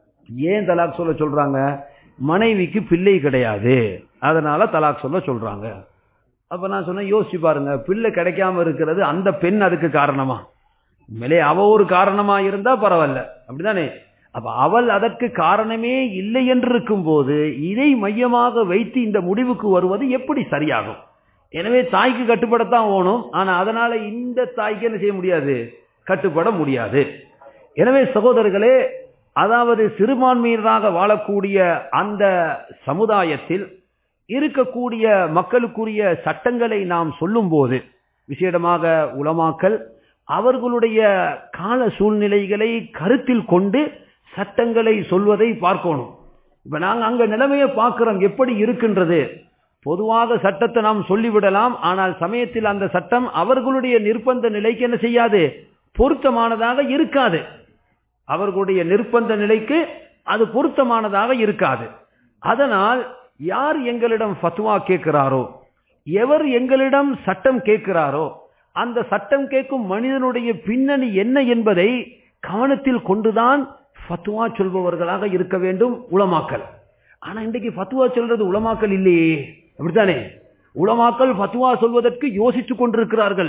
ஏன் தலாக் சொல்ல சொல்றாங்க மனைவிக்கு பிள்ளை கிடையாது அதனால தலாக் சொல்ல சொல்றாங்க அப்ப நான் சொன்னேன் யோசிச்சு பாருங்க பிள்ளை கிடைக்காம இருக்கிறது அந்த பெண் அதுக்கு காரணமா உண்மையிலே அவ ஒரு காரணமா இருந்தா பரவாயில்ல அப்படிதானே அப்ப அவள் அதற்கு காரணமே இல்லை என்று இருக்கும்போது இதை மையமாக வைத்து இந்த முடிவுக்கு வருவது எப்படி சரியாகும் எனவே தாய்க்கு கட்டுப்படத்தான் ஓணும் ஆனா அதனால இந்த தாய்க்கு என்ன செய்ய முடியாது கட்டுப்பட முடியாது எனவே சகோதரர்களே அதாவது சிறுபான்மையினராக வாழக்கூடிய அந்த சமுதாயத்தில் இருக்கக்கூடிய மக்களுக்குரிய சட்டங்களை நாம் சொல்லும்போது விசேடமாக உலமாக்கல் அவர்களுடைய கால சூழ்நிலைகளை கருத்தில் கொண்டு சட்டங்களை சொல்வதை பார்க்கணும் இப்ப நாங்க அங்க நிலைமையை பார்க்கிறோம் எப்படி இருக்கின்றது பொதுவாக சட்டத்தை நாம் சொல்லிவிடலாம் ஆனால் சமயத்தில் அந்த சட்டம் அவர்களுடைய நிர்பந்த நிலைக்கு என்ன செய்யாது பொருத்தமானதாக இருக்காது அவர்களுடைய நிர்பந்த நிலைக்கு அது பொருத்தமானதாக இருக்காது அதனால் யார் எங்களிடம் ஃபத்வா கேட்கிறாரோ எவர் எங்களிடம் சட்டம் கேட்கிறாரோ அந்த சட்டம் கேட்கும் மனிதனுடைய பின்னணி என்ன என்பதை கவனத்தில் கொண்டுதான் ஃபத்வா சொல்பவர்களாக இருக்க வேண்டும் உலமாக்கல் ஆனா இன்றைக்கு ஃபத்வா சொல்றது உலமாக்கல் இல்லையே அப்படித்தானே உலமாக்கல் ஃபத்வா சொல்வதற்கு யோசித்துக் கொண்டிருக்கிறார்கள்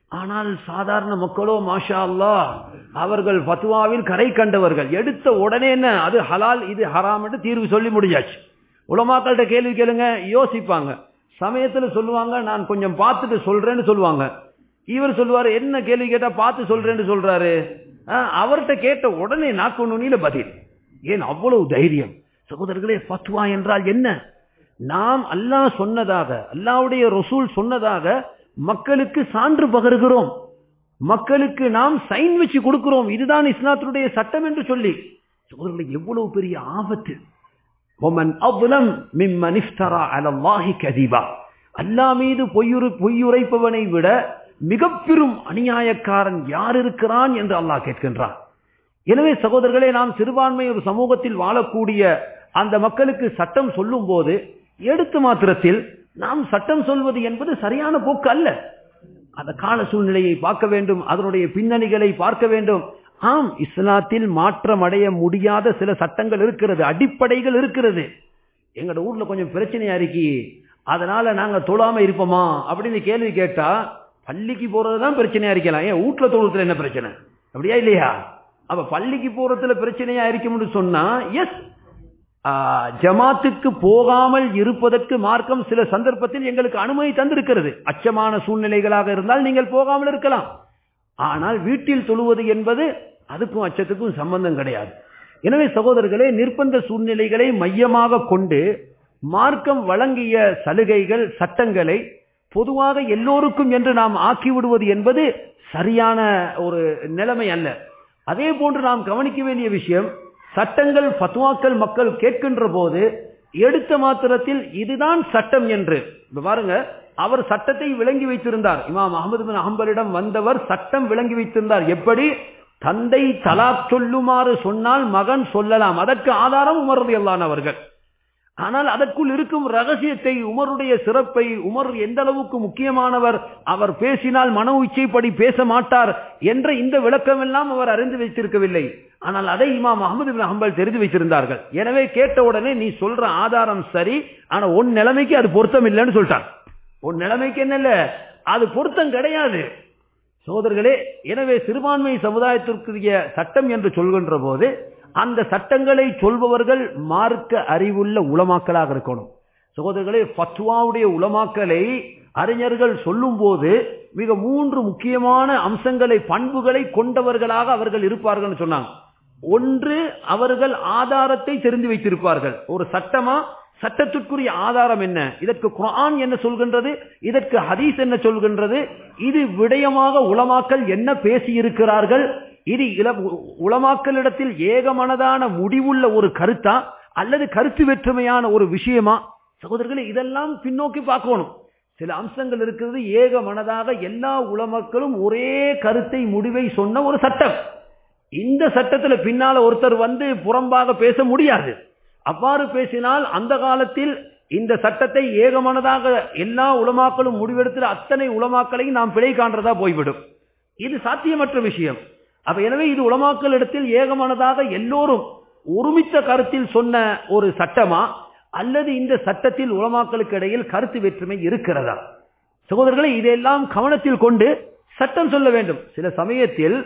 ஆனால் சாதாரண மக்களோ மாஷா அல்லா அவர்கள் பத்துவாவில் கரை கண்டவர்கள் எடுத்த உடனே என்ன அது ஹலால் இது ஹராம் என்று தீர்வு சொல்லி முடிஞ்சாச்சு உலமாக்கள்கிட்ட கேள்வி கேளுங்க யோசிப்பாங்க சமயத்துல சொல்லுவாங்க நான் கொஞ்சம் பார்த்துட்டு சொல்றேன்னு சொல்லுவாங்க இவர் சொல்லுவாரு என்ன கேள்வி கேட்டா பார்த்து சொல்றேன்னு சொல்றாரு அவர்கிட்ட கேட்ட உடனே நாக்கு நுனியில பதில் ஏன் அவ்வளவு தைரியம் சகோதரர்களே பத்வா என்றால் என்ன நாம் அல்லாஹ் சொன்னதாக அல்லாவுடைய ரசூல் சொன்னதாக மக்களுக்கு சான்று பகருகிறோம் மக்களுக்கு நாம் சைன் வச்சு கொடுக்கிறோம் இதுதான் இஸ்லாத்தினுடைய சட்டம் என்று சொல்லி சகோதரர்களே எவ்வளவு பெரிய ஆபத்து ஒமன் அவ்லம் மிம்மன் இஃப்தரா அலல்லாஹி கதிபா அல்லா மீது பொய்யுறு பொய்யுரைப்பவனை விட மிக பெரும் அநியாயக்காரன் யார் இருக்கிறான் என்று அல்லாஹ் கேட்கின்றான் எனவே சகோதரர்களே நாம் சிறுபான்மை ஒரு சமூகத்தில் வாழக்கூடிய அந்த மக்களுக்கு சட்டம் சொல்லும் போது எடுத்து மாத்திரத்தில் நாம் சட்டம் சொல்வது என்பது சரியான போக்கு அல்ல அந்த கால சூழ்நிலையை பார்க்க வேண்டும் அதனுடைய பின்னணிகளை பார்க்க வேண்டும் ஆம் இஸ்லாத்தில் மாற்றம் அடைய முடியாத சில சட்டங்கள் இருக்கிறது அடிப்படைகள் இருக்கிறது எங்கட ஊர்ல கொஞ்சம் பிரச்சனையா இருக்கி அதனால நாங்க தொழாம இருப்போமா அப்படின்னு கேள்வி கேட்டா பள்ளிக்கு போறதுதான் பிரச்சனையா இருக்கலாம் ஏன் வீட்டுல தொழுத்துல என்ன பிரச்சனை அப்படியா இல்லையா அப்ப பள்ளிக்கு போறதுல பிரச்சனையா இருக்கும்னு சொன்னா எஸ் ஜமாத்துக்கு போகாமல் இருப்பதற்கு மார்க்கம் சில சந்தர்ப்பத்தில் எங்களுக்கு அனுமதி தந்திருக்கிறது அச்சமான சூழ்நிலைகளாக இருந்தால் நீங்கள் போகாமல் இருக்கலாம் ஆனால் வீட்டில் தொழுவது என்பது அதுக்கும் அச்சத்துக்கும் சம்பந்தம் கிடையாது எனவே சகோதரர்களே நிர்பந்த சூழ்நிலைகளை மையமாக கொண்டு மார்க்கம் வழங்கிய சலுகைகள் சட்டங்களை பொதுவாக எல்லோருக்கும் என்று நாம் ஆக்கிவிடுவது என்பது சரியான ஒரு நிலைமை அல்ல அதே போன்று நாம் கவனிக்க வேண்டிய விஷயம் சட்டங்கள் பத்வாக்கள் மக்கள் கேட்கின்ற போது எடுத்த மாத்திரத்தில் இதுதான் சட்டம் என்று பாருங்க அவர் சட்டத்தை விளங்கி வைத்திருந்தார் இமாம் அகமது பின் அஹம்பரிடம் வந்தவர் சட்டம் விளங்கி வைத்திருந்தார் எப்படி தந்தை தலாக் சொல்லுமாறு சொன்னால் மகன் சொல்லலாம் அதற்கு ஆதாரம் உமரது அவர்கள் ஆனால் அதற்குள் இருக்கும் ரகசியத்தை உமருடைய சிறப்பை உமர் எந்த அளவுக்கு முக்கியமானவர் அவர் பேசினால் மன உச்சைப்படி பேச மாட்டார் என்ற இந்த விளக்கம் எல்லாம் அவர் அறிந்து வைத்திருக்கவில்லை ஆனால் அதை இமாம் அகமது பின் ஹம்பல் தெரிந்து வைத்திருந்தார்கள் எனவே கேட்ட உடனே நீ சொல்ற ஆதாரம் சரி ஆனா உன் நிலைமைக்கு அது பொருத்தம் இல்லைன்னு சொல்லிட்டான் உன் நிலைமைக்கு என்ன இல்ல அது பொருத்தம் கிடையாது சோதர்களே எனவே சிறுபான்மை சமுதாயத்திற்குரிய சட்டம் என்று சொல்கின்ற போது அந்த சட்டங்களை சொல்பவர்கள் மார்க்க அறிவுள்ள உளமாக்கலாக இருக்கணும் சகோதரர்களே ஃபத்வாவுடைய உளமாக்கலை அறிஞர்கள் சொல்லும் போது மிக மூன்று முக்கியமான அம்சங்களை பண்புகளை கொண்டவர்களாக அவர்கள் இருப்பார்கள் சொன்னாங்க ஒன்று அவர்கள் ஆதாரத்தை தெரிந்து வைத்திருப்பார்கள் ஒரு சட்டமா சட்டத்திற்குரிய ஆதாரம் என்ன இதற்கு குரான் என்ன சொல்கின்றது இதற்கு ஹதீஸ் என்ன சொல்கின்றது இது விடயமாக உளமாக்கல் என்ன பேசி இருக்கிறார்கள் இது உளமாக்கலிடத்தில் ஏகமனதான முடிவுள்ள ஒரு கருத்தா அல்லது கருத்து வேற்றுமையான ஒரு விஷயமா சகோதரர்களே இதெல்லாம் பின்னோக்கி பார்க்கணும் சில அம்சங்கள் இருக்கிறது ஏக மனதாக எல்லா உளமக்களும் ஒரே கருத்தை முடிவை சொன்ன ஒரு சட்டம் இந்த சட்டத்துல பின்னால ஒருத்தர் வந்து புறம்பாக பேச முடியாது அவ்வாறு பேசினால் அந்த காலத்தில் இந்த சட்டத்தை ஏகமனதாக எல்லா உளமாக்களும் முடிவெடுத்து அத்தனை உளமாக்களையும் நாம் பிழை காண்றதா போய்விடும் இது சாத்தியமற்ற விஷயம் அப்ப எனவே இது உளமாக்கல் இடத்தில் ஏகமானதாக எல்லோரும் ஒருமித்த கருத்தில் சொன்ன ஒரு சட்டமா அல்லது இந்த சட்டத்தில் உளமாக்கலுக்கு இடையில் கருத்து வேற்றுமை இருக்கிறதா சகோதரர்களை இதையெல்லாம் கவனத்தில் கொண்டு சட்டம் சொல்ல வேண்டும் சில சமயத்தில்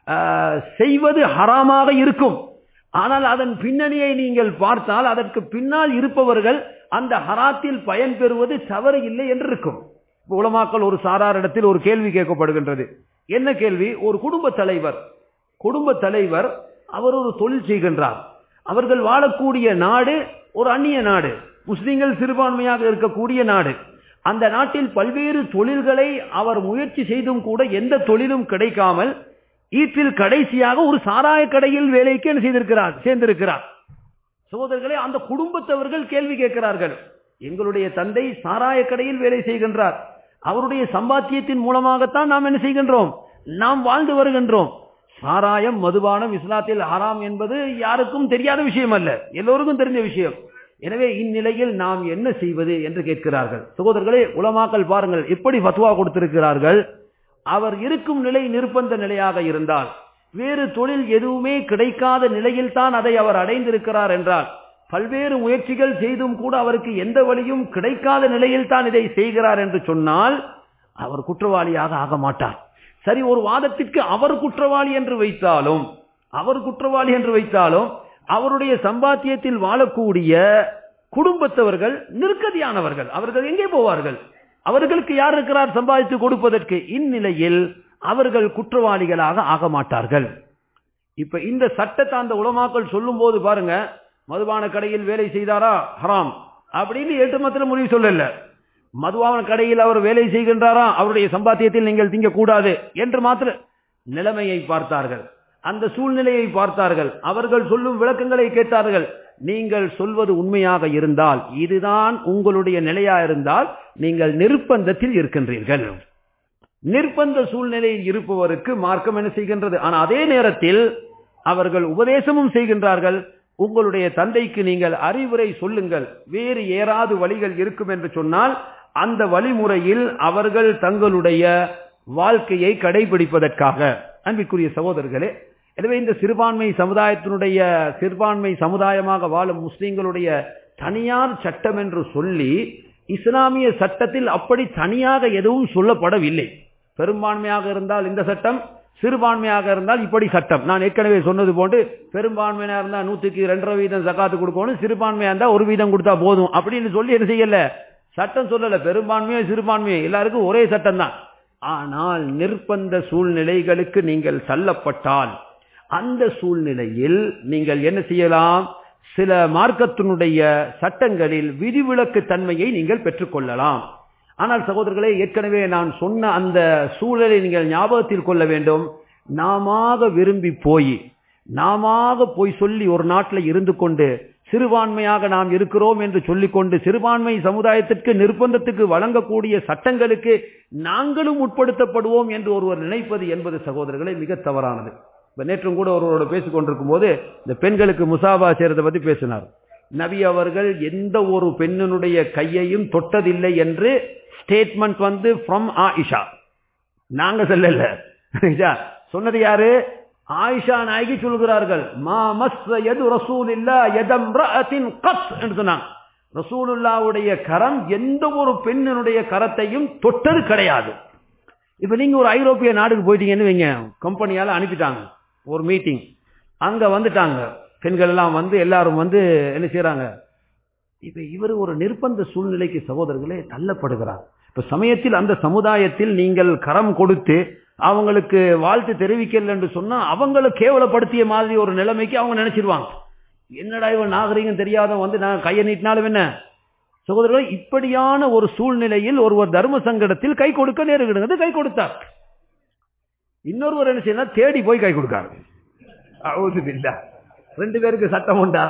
செய்வது ஹராமாக இருக்கும் ஆனால் அதன் பின்னணியை நீங்கள் பார்த்தால் அதற்கு பின்னால் இருப்பவர்கள் அந்த ஹராத்தில் பயன் பெறுவது தவறு இல்லை என்று இருக்கும் உலமாக்கள் ஒரு சாரார் இடத்தில் ஒரு கேள்வி கேட்கப்படுகின்றது என்ன கேள்வி ஒரு குடும்ப தலைவர் குடும்ப தலைவர் அவர் ஒரு தொழில் செய்கின்றார் அவர்கள் வாழக்கூடிய நாடு ஒரு அந்நிய நாடு முஸ்லிம்கள் சிறுபான்மையாக இருக்கக்கூடிய நாடு அந்த நாட்டில் பல்வேறு தொழில்களை அவர் முயற்சி செய்தும் கூட எந்த தொழிலும் கிடைக்காமல் ஈட்டில் கடைசியாக ஒரு சாராய கடையில் வேலைக்கு என்ன செய்திருக்கிறார் சேர்ந்திருக்கிறார் சகோதரர்களே அந்த குடும்பத்தவர்கள் கேள்வி கேட்கிறார்கள் எங்களுடைய தந்தை சாராய கடையில் வேலை செய்கின்றார் அவருடைய சம்பாத்தியத்தின் மூலமாகத்தான் நாம் என்ன செய்கின்றோம் நாம் வாழ்ந்து வருகின்றோம் சாராயம் மதுபானம் இஸ்லாத்தில் ஹராம் என்பது யாருக்கும் தெரியாத விஷயம் அல்ல எல்லோருக்கும் தெரிஞ்ச விஷயம் எனவே இந்நிலையில் நாம் என்ன செய்வது என்று கேட்கிறார்கள் சகோதரர்களே உலமாக்கல் பாருங்கள் எப்படி பத்துவா கொடுத்திருக்கிறார்கள் அவர் இருக்கும் நிலை நிர்பந்த நிலையாக இருந்தால் வேறு தொழில் எதுவுமே கிடைக்காத நிலையில் தான் அதை அவர் அடைந்திருக்கிறார் என்றால் பல்வேறு முயற்சிகள் செய்தும் கூட அவருக்கு எந்த வழியும் கிடைக்காத நிலையில் தான் இதை செய்கிறார் என்று சொன்னால் அவர் குற்றவாளியாக ஆக மாட்டார் சரி ஒரு வாதத்திற்கு அவர் குற்றவாளி என்று வைத்தாலும் அவர் குற்றவாளி என்று வைத்தாலும் அவருடைய சம்பாத்தியத்தில் வாழக்கூடிய குடும்பத்தவர்கள் நிற்கதியானவர்கள் அவர்கள் எங்கே போவார்கள் அவர்களுக்கு யார் இருக்கிறார் சம்பாதித்து கொடுப்பதற்கு இந்நிலையில் அவர்கள் குற்றவாளிகளாக ஆக மாட்டார்கள் இப்ப இந்த சட்டத்தை அந்த உலமாக்கள் சொல்லும் போது பாருங்க மதுபான கடையில் வேலை செய்தாரா ஹராம் அப்படின்னு எட்டு மாத்திரம் முடிவு சொல்லல மதுபான கடையில் அவர் வேலை செய்கின்றாரா அவருடைய சம்பாத்தியத்தில் நீங்கள் திங்க கூடாது என்று மாத்திர நிலைமையை பார்த்தார்கள் அந்த சூழ்நிலையை பார்த்தார்கள் அவர்கள் சொல்லும் விளக்கங்களை கேட்டார்கள் நீங்கள் சொல்வது உண்மையாக இருந்தால் இதுதான் உங்களுடைய நிலையா இருந்தால் நீங்கள் நிர்பந்தத்தில் இருக்கின்றீர்கள் நிர்பந்த சூழ்நிலையில் இருப்பவருக்கு மார்க்கம் என்ன செய்கின்றது ஆனால் அதே நேரத்தில் அவர்கள் உபதேசமும் செய்கின்றார்கள் உங்களுடைய தந்தைக்கு நீங்கள் அறிவுரை சொல்லுங்கள் வேறு ஏறாது வழிகள் இருக்கும் என்று சொன்னால் அந்த வழிமுறையில் அவர்கள் தங்களுடைய வாழ்க்கையை கடைபிடிப்பதற்காக அன்பிற்குரிய சகோதரர்களே எனவே இந்த சிறுபான்மை சமுதாயத்தினுடைய சிறுபான்மை சமுதாயமாக வாழும் முஸ்லிம்களுடைய தனியார் சட்டம் என்று சொல்லி இஸ்லாமிய சட்டத்தில் அப்படி தனியாக எதுவும் சொல்லப்படவில்லை பெரும்பான்மையாக இருந்தால் இந்த சட்டம் சிறுபான்மையாக இருந்தால் இப்படி சட்டம் நான் ஏற்கனவே சொன்னது போன்று பெரும்பான்மையாக இருந்தால் நூற்றுக்கு ரெண்டரை வீதம் சக்காத்து கொடுக்கணும் சிறுபான்மையா இருந்தால் ஒரு வீதம் கொடுத்தா போதும் அப்படின்னு சொல்லி என்ன செய்யல சட்டம் சொல்லல பெரும்பான்மையோ சிறுபான்மையோ எல்லாருக்கும் ஒரே சட்டம் தான் ஆனால் நிர்பந்த சூழ்நிலைகளுக்கு நீங்கள் தள்ளப்பட்டால் அந்த சூழ்நிலையில் நீங்கள் என்ன செய்யலாம் சில மார்க்கத்தினுடைய சட்டங்களில் விதிவிலக்கு தன்மையை நீங்கள் பெற்றுக்கொள்ளலாம் ஆனால் சகோதரர்களே ஏற்கனவே நான் சொன்ன அந்த சூழலை நீங்கள் ஞாபகத்தில் கொள்ள வேண்டும் நாம விரும்பி போய் நாம போய் சொல்லி ஒரு நாட்டில் இருந்து கொண்டு சிறுபான்மையாக நாம் இருக்கிறோம் என்று சொல்லிக்கொண்டு சிறுபான்மை சமுதாயத்திற்கு நிர்பந்தத்துக்கு வழங்கக்கூடிய சட்டங்களுக்கு நாங்களும் உட்படுத்தப்படுவோம் என்று ஒருவர் நினைப்பது என்பது சகோதரர்களை மிக தவறானது இப்ப நேற்றும் கூட ஒருவரோட பேசிக் கொண்டிருக்கும் போது இந்த பெண்களுக்கு முசாபா செய்யறதை பத்தி பேசினார் நபி அவர்கள் எந்த ஒரு பெண்ணினுடைய கையையும் தொட்டதில்லை என்று ஸ்டேட்மெண்ட் வந்து ஃப்ரம் ஆயிஷா நாங்க சொல்லல சொன்னது யாரு ஆயிஷா நாயகி சொல்கிறார்கள் மா மஸ் எது ரசூல் இல்ல எதம் கத் என்று சொன்னாங்க ரசூலுல்லாவுடைய கரம் எந்த ஒரு பெண்ணினுடைய கரத்தையும் தொட்டது கிடையாது இப்ப நீங்க ஒரு ஐரோப்பிய நாடுக்கு போயிட்டீங்கன்னு வைங்க கம்பெனியால அனுப்பிட்டாங்க ஒரு மீட்டிங் அங்க வந்துட்டாங்க பெண்கள் எல்லாம் வந்து எல்லாரும் வந்து என்ன செய்யறாங்க இப்ப இவர் ஒரு நிர்பந்த சூழ்நிலைக்கு சகோதரர்களே தள்ளப்படுகிறார் இப்ப சமயத்தில் அந்த சமுதாயத்தில் நீங்கள் கரம் கொடுத்து அவங்களுக்கு வாழ்த்து தெரிவிக்கல என்று சொன்னா அவங்களை கேவலப்படுத்திய மாதிரி ஒரு நிலைமைக்கு அவங்க நினைச்சிருவாங்க என்னடா இவன் நாகரிகம் தெரியாத வந்து நான் கையை நீட்டினாலும் என்ன சகோதரர்கள் இப்படியான ஒரு சூழ்நிலையில் ஒருவர் தர்ம சங்கடத்தில் கை கொடுக்க நேருகிறது கை கொடுத்தார் இன்னொருவர் என்ன செய்யணும் தேடி போய் கை கொடுக்காரு இல்ல ரெண்டு பேருக்கு சட்டம் உண்டா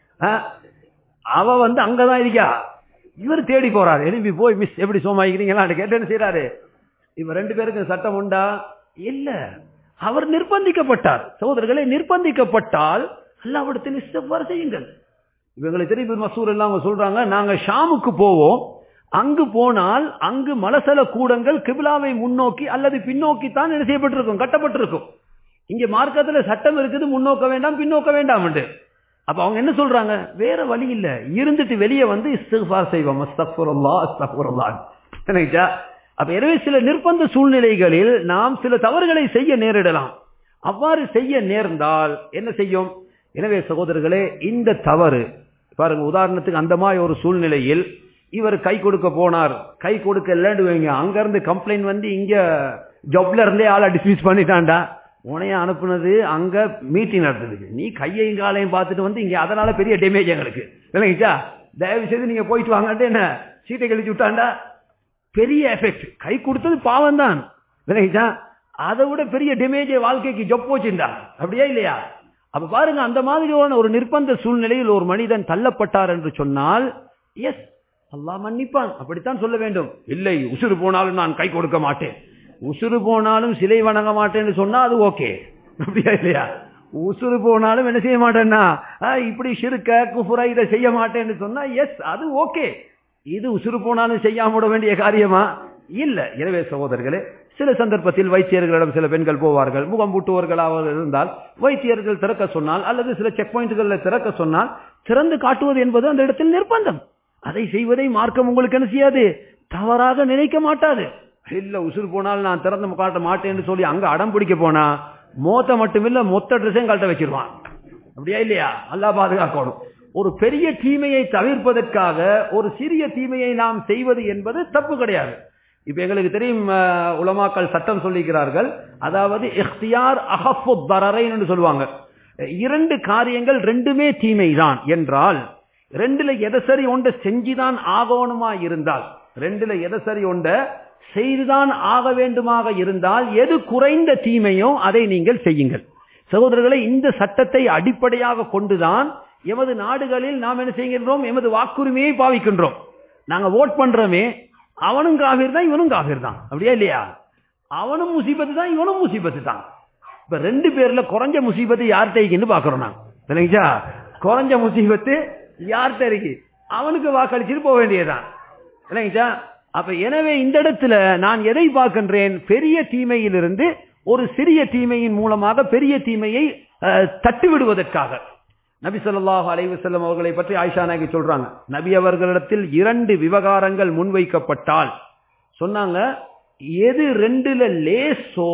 அவ வந்து அங்கதான் இருக்கா இவர் தேடி போறாரு எழுப்பி போய் மிஸ் எப்படி சோமாயிக்கிறீங்களா கேட்டு என்ன செய்யறாரு இவ ரெண்டு பேருக்கு சட்டம் உண்டா இல்ல அவர் நிர்பந்திக்கப்பட்டார் சகோதரர்களை நிர்பந்திக்கப்பட்டால் அல்லாவிடத்தில் இஸ்தஃபார் செய்யுங்கள் இவங்களை திருப்பி மசூர் எல்லாம் அவங்க சொல்றாங்க நாங்க ஷாமுக்கு போவோம் அங்கு போனால் அங்கு மலசல கூடங்கள் கிபிலாவை முன்னோக்கி அல்லது பின்னோக்கி தான் என்ன செய்யப்பட்டிருக்கும் கட்டப்பட்டிருக்கும் இங்க மார்க்கத்துல சட்டம் இருக்குது முன்னோக்க வேண்டாம் பின்னோக்க வேண்டாம் அப்ப அவங்க என்ன சொல்றாங்க வேற வழி இல்ல இருந்துட்டு வெளியே வந்து இஸ்திஃபார் செய்வோம் அஸ்தக்ஃபிருல்லாஹ் அஸ்தக்ஃபிருல்லாஹ் நினைச்சா அப்ப எனவே சில நிர்பந்த சூழ்நிலைகளில் நாம் சில தவறுகளை செய்ய நேரிடலாம் அவ்வாறு செய்ய நேர்ந்தால் என்ன செய்யும் எனவே சகோதரர்களே இந்த தவறு பாருங்க உதாரணத்துக்கு அந்த மாதிரி ஒரு சூழ்நிலையில் இவர் கை கொடுக்க போனார் கை கொடுக்க வைங்க அங்க இருந்து கம்ப்ளைண்ட் வந்து இங்க ஜப்ல இருந்தே ஆளை டிஸ்மிஸ் பண்ணிட்டான்டா உனைய அனுப்புனது அங்க மீட்டிங் நடத்துதுக்கு நீ கையையும் காலையும் பார்த்துட்டு வந்து இங்க அதனால பெரிய டேமேஜ் எங்களுக்கு இல்லைங்கச்சா தயவு செய்து நீங்க போயிட்டு வாங்கட்டு என்ன சீட்டை கழிச்சு விட்டாண்டா பெரிய எஃபெக்ட் கை கொடுத்தது பாவம் தான் இல்லைங்கச்சா அதை விட பெரிய டேமேஜ் வாழ்க்கைக்கு ஜொப் போச்சுண்டா அப்படியா இல்லையா அப்ப பாருங்க அந்த மாதிரியான ஒரு நிர்பந்த சூழ்நிலையில் ஒரு மனிதன் தள்ளப்பட்டார் என்று சொன்னால் எஸ் அல்லா மன்னிப்பான் அப்படித்தான் சொல்ல வேண்டும் இல்லை உசுறு போனாலும் நான் கை கொடுக்க மாட்டேன் உசுறு போனாலும் சிலை வணங்க மாட்டேன்னு சொன்னா அது ஓகே அப்படியா இல்லையா உசுறு போனாலும் என்ன செய்ய மாட்டேன்னா இப்படி சிறுக்க குஃபுரை இதை செய்ய மாட்டேன்னு சொன்னா எஸ் அது ஓகே இது உசுறு போனாலும் செய்யாம விட வேண்டிய காரியமா இல்ல எனவே சகோதரர்களே சில சந்தர்ப்பத்தில் வைத்தியர்களிடம் சில பெண்கள் போவார்கள் முகம் பூட்டுவர்களாக இருந்தால் வைத்தியர்கள் திறக்க சொன்னால் அல்லது சில செக் பாயிண்ட்களில் திறக்க சொன்னால் திறந்து காட்டுவது என்பது அந்த இடத்தில் நிர்பந்தம் அதை செய்வதை மார்க்கம் உங்களுக்கு என்ன செய்யாது தவறாக நினைக்க மாட்டாது இல்ல உசுர் போனால் நான் திறந்து காட்ட மாட்டேன்னு சொல்லி அங்க அடம் பிடிக்க போனா மோத்த மட்டுமில்ல மொத்த ட்ரெஸ்ஸையும் கழட்ட வச்சிருவான் அப்படியா இல்லையா அல்லா பாதுகாக்கணும் ஒரு பெரிய தீமையை தவிர்ப்பதற்காக ஒரு சிறிய தீமையை நாம் செய்வது என்பது தப்பு கிடையாது இப்ப எங்களுக்கு தெரியும் அஹ், உலமாக்கள் சட்டம் சொல்லிக்கிறார்கள் அதாவது இஃப்தியார் அஹஃபு தரரைன்னு சொல்லுவாங்க இரண்டு காரியங்கள் ரெண்டுமே தீமைதான் என்றால் ரெண்டுல எதை சரி ஒன்றை செஞ்சுதான் ஆகணுமா இருந்தால் ரெண்டுல எதை சரி ஒன்றை செய்துதான் ஆக வேண்டுமாக இருந்தால் எது குறைந்த தீமையோ அதை நீங்கள் செய்யுங்கள் சகோதரர்களை இந்த சட்டத்தை அடிப்படையாக கொண்டுதான் எமது நாடுகளில் நாம் என்ன செய்கின்றோம் எமது வாக்குரிமையை பாவிக்கின்றோம் நாங்க ஓட் பண்றோமே அவனும் காவிர் தான் இவனும் காவிர் தான் அப்படியா இல்லையா அவனும் முசீபத்து தான் இவனும் முசீபத்து தான் இப்ப ரெண்டு பேர்ல குறைஞ்ச முசீபத்து யார்கிட்ட இருக்குன்னு பாக்குறோம் நாங்க சரிங்களா குறைஞ்ச முசீபத்து யார்கிட்ட இருக்கு அவனுக்கு வாக்களிச்சுட்டு போக வேண்டியதுதான் இல்லைங்களா அப்ப எனவே இந்த இடத்துல நான் எதை பார்க்கின்றேன் பெரிய தீமையிலிருந்து ஒரு சிறிய தீமையின் மூலமாக பெரிய தீமையை அஹ், தட்டி விடுவதற்காக நபி ஸல்லல்லாஹு அலைஹி வஸல்லம் அவர்களை பற்றி ஆயிஷா நாயகி சொல்றாங்க நபி அவர்களிடத்தில் இரண்டு விவகாரங்கள் முன்வைக்கப்பட்டால் சொன்னாங்க எது ரெண்டுல லேசோ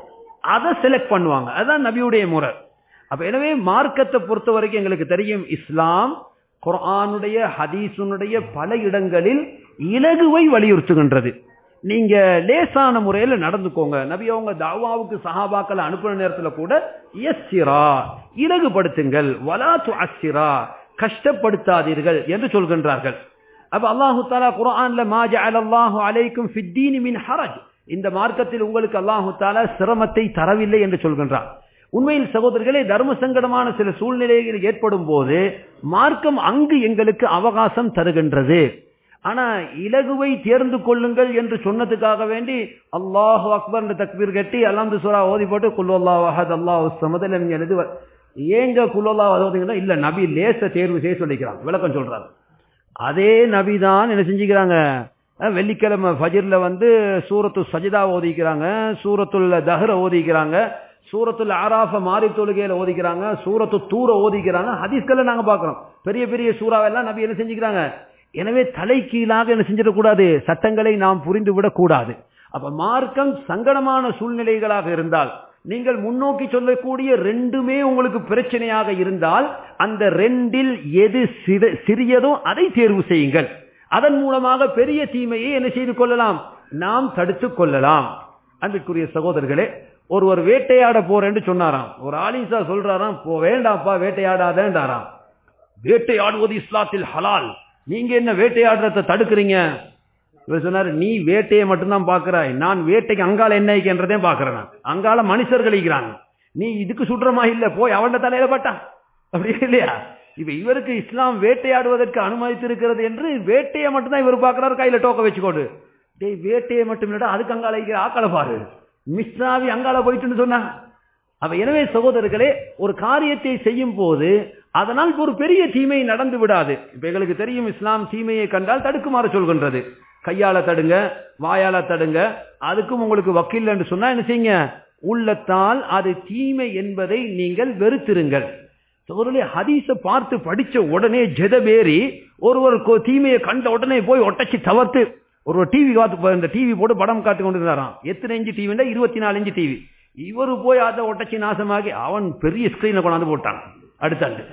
அதை செலக்ட் பண்ணுவாங்க அதான் நபியுடைய முறை அப்ப எனவே மார்க்கத்தை பொறுத்த வரைக்கும் எங்களுக்கு தெரியும் இஸ்லாம் குர்ஆனுடைய ஹதீஸுனுடைய பல இடங்களில் இலகுவை வலியுறுத்துகின்றது நீங்க லேசான முறையில் நடந்துக்கோங்க நபி அவங்க தாவாவுக்கு சஹாபாக்களை அனுப்புன நேரத்துல கூட எஸ்ஸிரா இலகுபடுத்துங்கள் வலா துஅஸ்ஸிரா கஷ்டப்படுத்தாதீர்கள் என்று சொல்கின்றார்கள் அப்ப அல்லாஹு தாலா குர்ஆன்ல மா ஜஅலல்லாஹு அலைக்கும் ஃபித்தீனி மின் ஹரஜ் இந்த மார்க்கத்தில் உங்களுக்கு அல்லாஹு தாலா சிரமத்தை தரவில்லை என்று சொல்கின்றார் உண்மையில் சகோதரர்களே தர்ம சங்கடமான சில சூழ்நிலைகள் ஏற்படும் போது மார்க்கம் அங்கு எங்களுக்கு அவகாசம் தருகின்றது ஆனா இலகுவை தேர்ந்து கொள்ளுங்கள் என்று சொன்னதுக்காக வேண்டி அல்லாஹு அக்பர் என்று தக்பீர் கட்டி அல்லாந்து சூரா ஓதி போட்டு குல்லல்லா வஹத் அல்லாஹ் சமதலம் எழுது ஏங்க குல்லல்லா ஓதுங்கன்னா இல்ல நபி லேச தேர்வு செய்ய சொல்லிக்கிறாங்க விளக்கம் சொல்றாங்க அதே நபி தான் என்ன செஞ்சுக்கிறாங்க அஹ் வெள்ளிக்கிழமை ஃபஜர்ல வந்து சூரத்து சஜிதா ஓதிக்கிறாங்க சூரத்துல் தஹர ஓதிக்கிறாங்க சூரத்துல் ஆராஃப மாறி தொழுகையில ஓதிக்கிறாங்க சூரத்து தூர ஓதிக்கிறாங்க ஹதீஸ்களை நாங்க பார்க்கிறோம் பெரிய பெரிய சூறாவெல்லாம் நபி என்ன செஞ்சுக்கிறாங்க எனவே தலை கீழாக என்ன செஞ்சிடக்கூடாது சட்டங்களை நாம் புரிந்து விடக்கூடாது அப்ப மார்க்கம் சங்கடமான சூழ்நிலைகளாக இருந்தால் நீங்கள் முன்னோக்கி சொல்லக்கூடிய ரெண்டுமே உங்களுக்கு பிரச்சனையாக இருந்தால் அந்த ரெண்டில் எது சிறு- சிறியதோ அதை தேர்வு செய்யுங்கள் அதன் மூலமாக பெரிய தீமையை என்ன செய்து கொள்ளலாம் நாம் தடுத்துக் கொள்ளலாம் அன்பிற்குரிய சகோதரர்களே ஒருவர் வேட்டையாட போறேன்னு சொன்னாராம் ஒரு ஆலிசா சொல்றாராம் போ வேண்டாம்ப்பா வேட்டையாடாதேன்றாராம் வேட்டையாடுவது இஸ்லாத்தில் ஹலால் நீங்க என்ன வேட்டையாடுறத தடுக்கிறீங்க இவர் சொன்னாரு நீ வேட்டையை மட்டும்தான் பாக்குறாய் நான் வேட்டைக்கு அங்கால என்ன என்றதே பாக்குறேன் நான். அங்கால மனுஷர்கள் இருக்கிறாங்க நீ இதுக்கு சுடுறமா இல்ல போய் அவன்ட தலையில பட்டான் அப்படி இல்லையா இப்ப இவருக்கு இஸ்லாம் வேட்டையாடுவதற்கு அனுமதித்திருக்கிறது என்று வேட்டையை மட்டும்தான் இவர் பாக்குறாரு கையில டோக்க வச்சுக்கோடு டேய் வேட்டையை மட்டும் இல்லடா அதுக்கு அங்கால இருக்கிற ஆக்களை பாரு மிஸ்ஸாவி அங்கால போயிட்டுன்னு சொன்னா அப்ப எனவே சகோதரர்களே ஒரு காரியத்தை செய்யும் போது அதனால் ஒரு பெரிய தீமை நடந்து விடாது இப்ப எங்களுக்கு தெரியும் இஸ்லாம் தீமையை கண்டால் தடுக்குமாறு சொல்கின்றது கையால தடுங்க வாயால தடுங்க அதுக்கும் உங்களுக்கு வக்கீல் என்று சொன்னா என்ன செய்யுங்க உள்ளத்தால் அது தீமை என்பதை நீங்கள் வெறுத்திருங்கள் சகோதரர்களே ஹதீஸ பார்த்து படிச்ச உடனே ஜெதபேரி ஒருவர் கொ- தீமையை கண்ட உடனே போய் ஒட்டச்சி தவிர்த்து ஒரு டிவி காத்து இந்த டிவி போட்டு படம் காத்து கொண்டு இருந்தாராம் எத்தனை இன்ச்சு டிவின்னா இருபத்தி நாலு இன்ச்சு டிவி இவரு போய் அதை ஒட்டச்சி நாசமாகி அவன் பெரிய ஸ்கிரீனை கொண்டாந்து போட்டான் அடுத்த ஆண்டு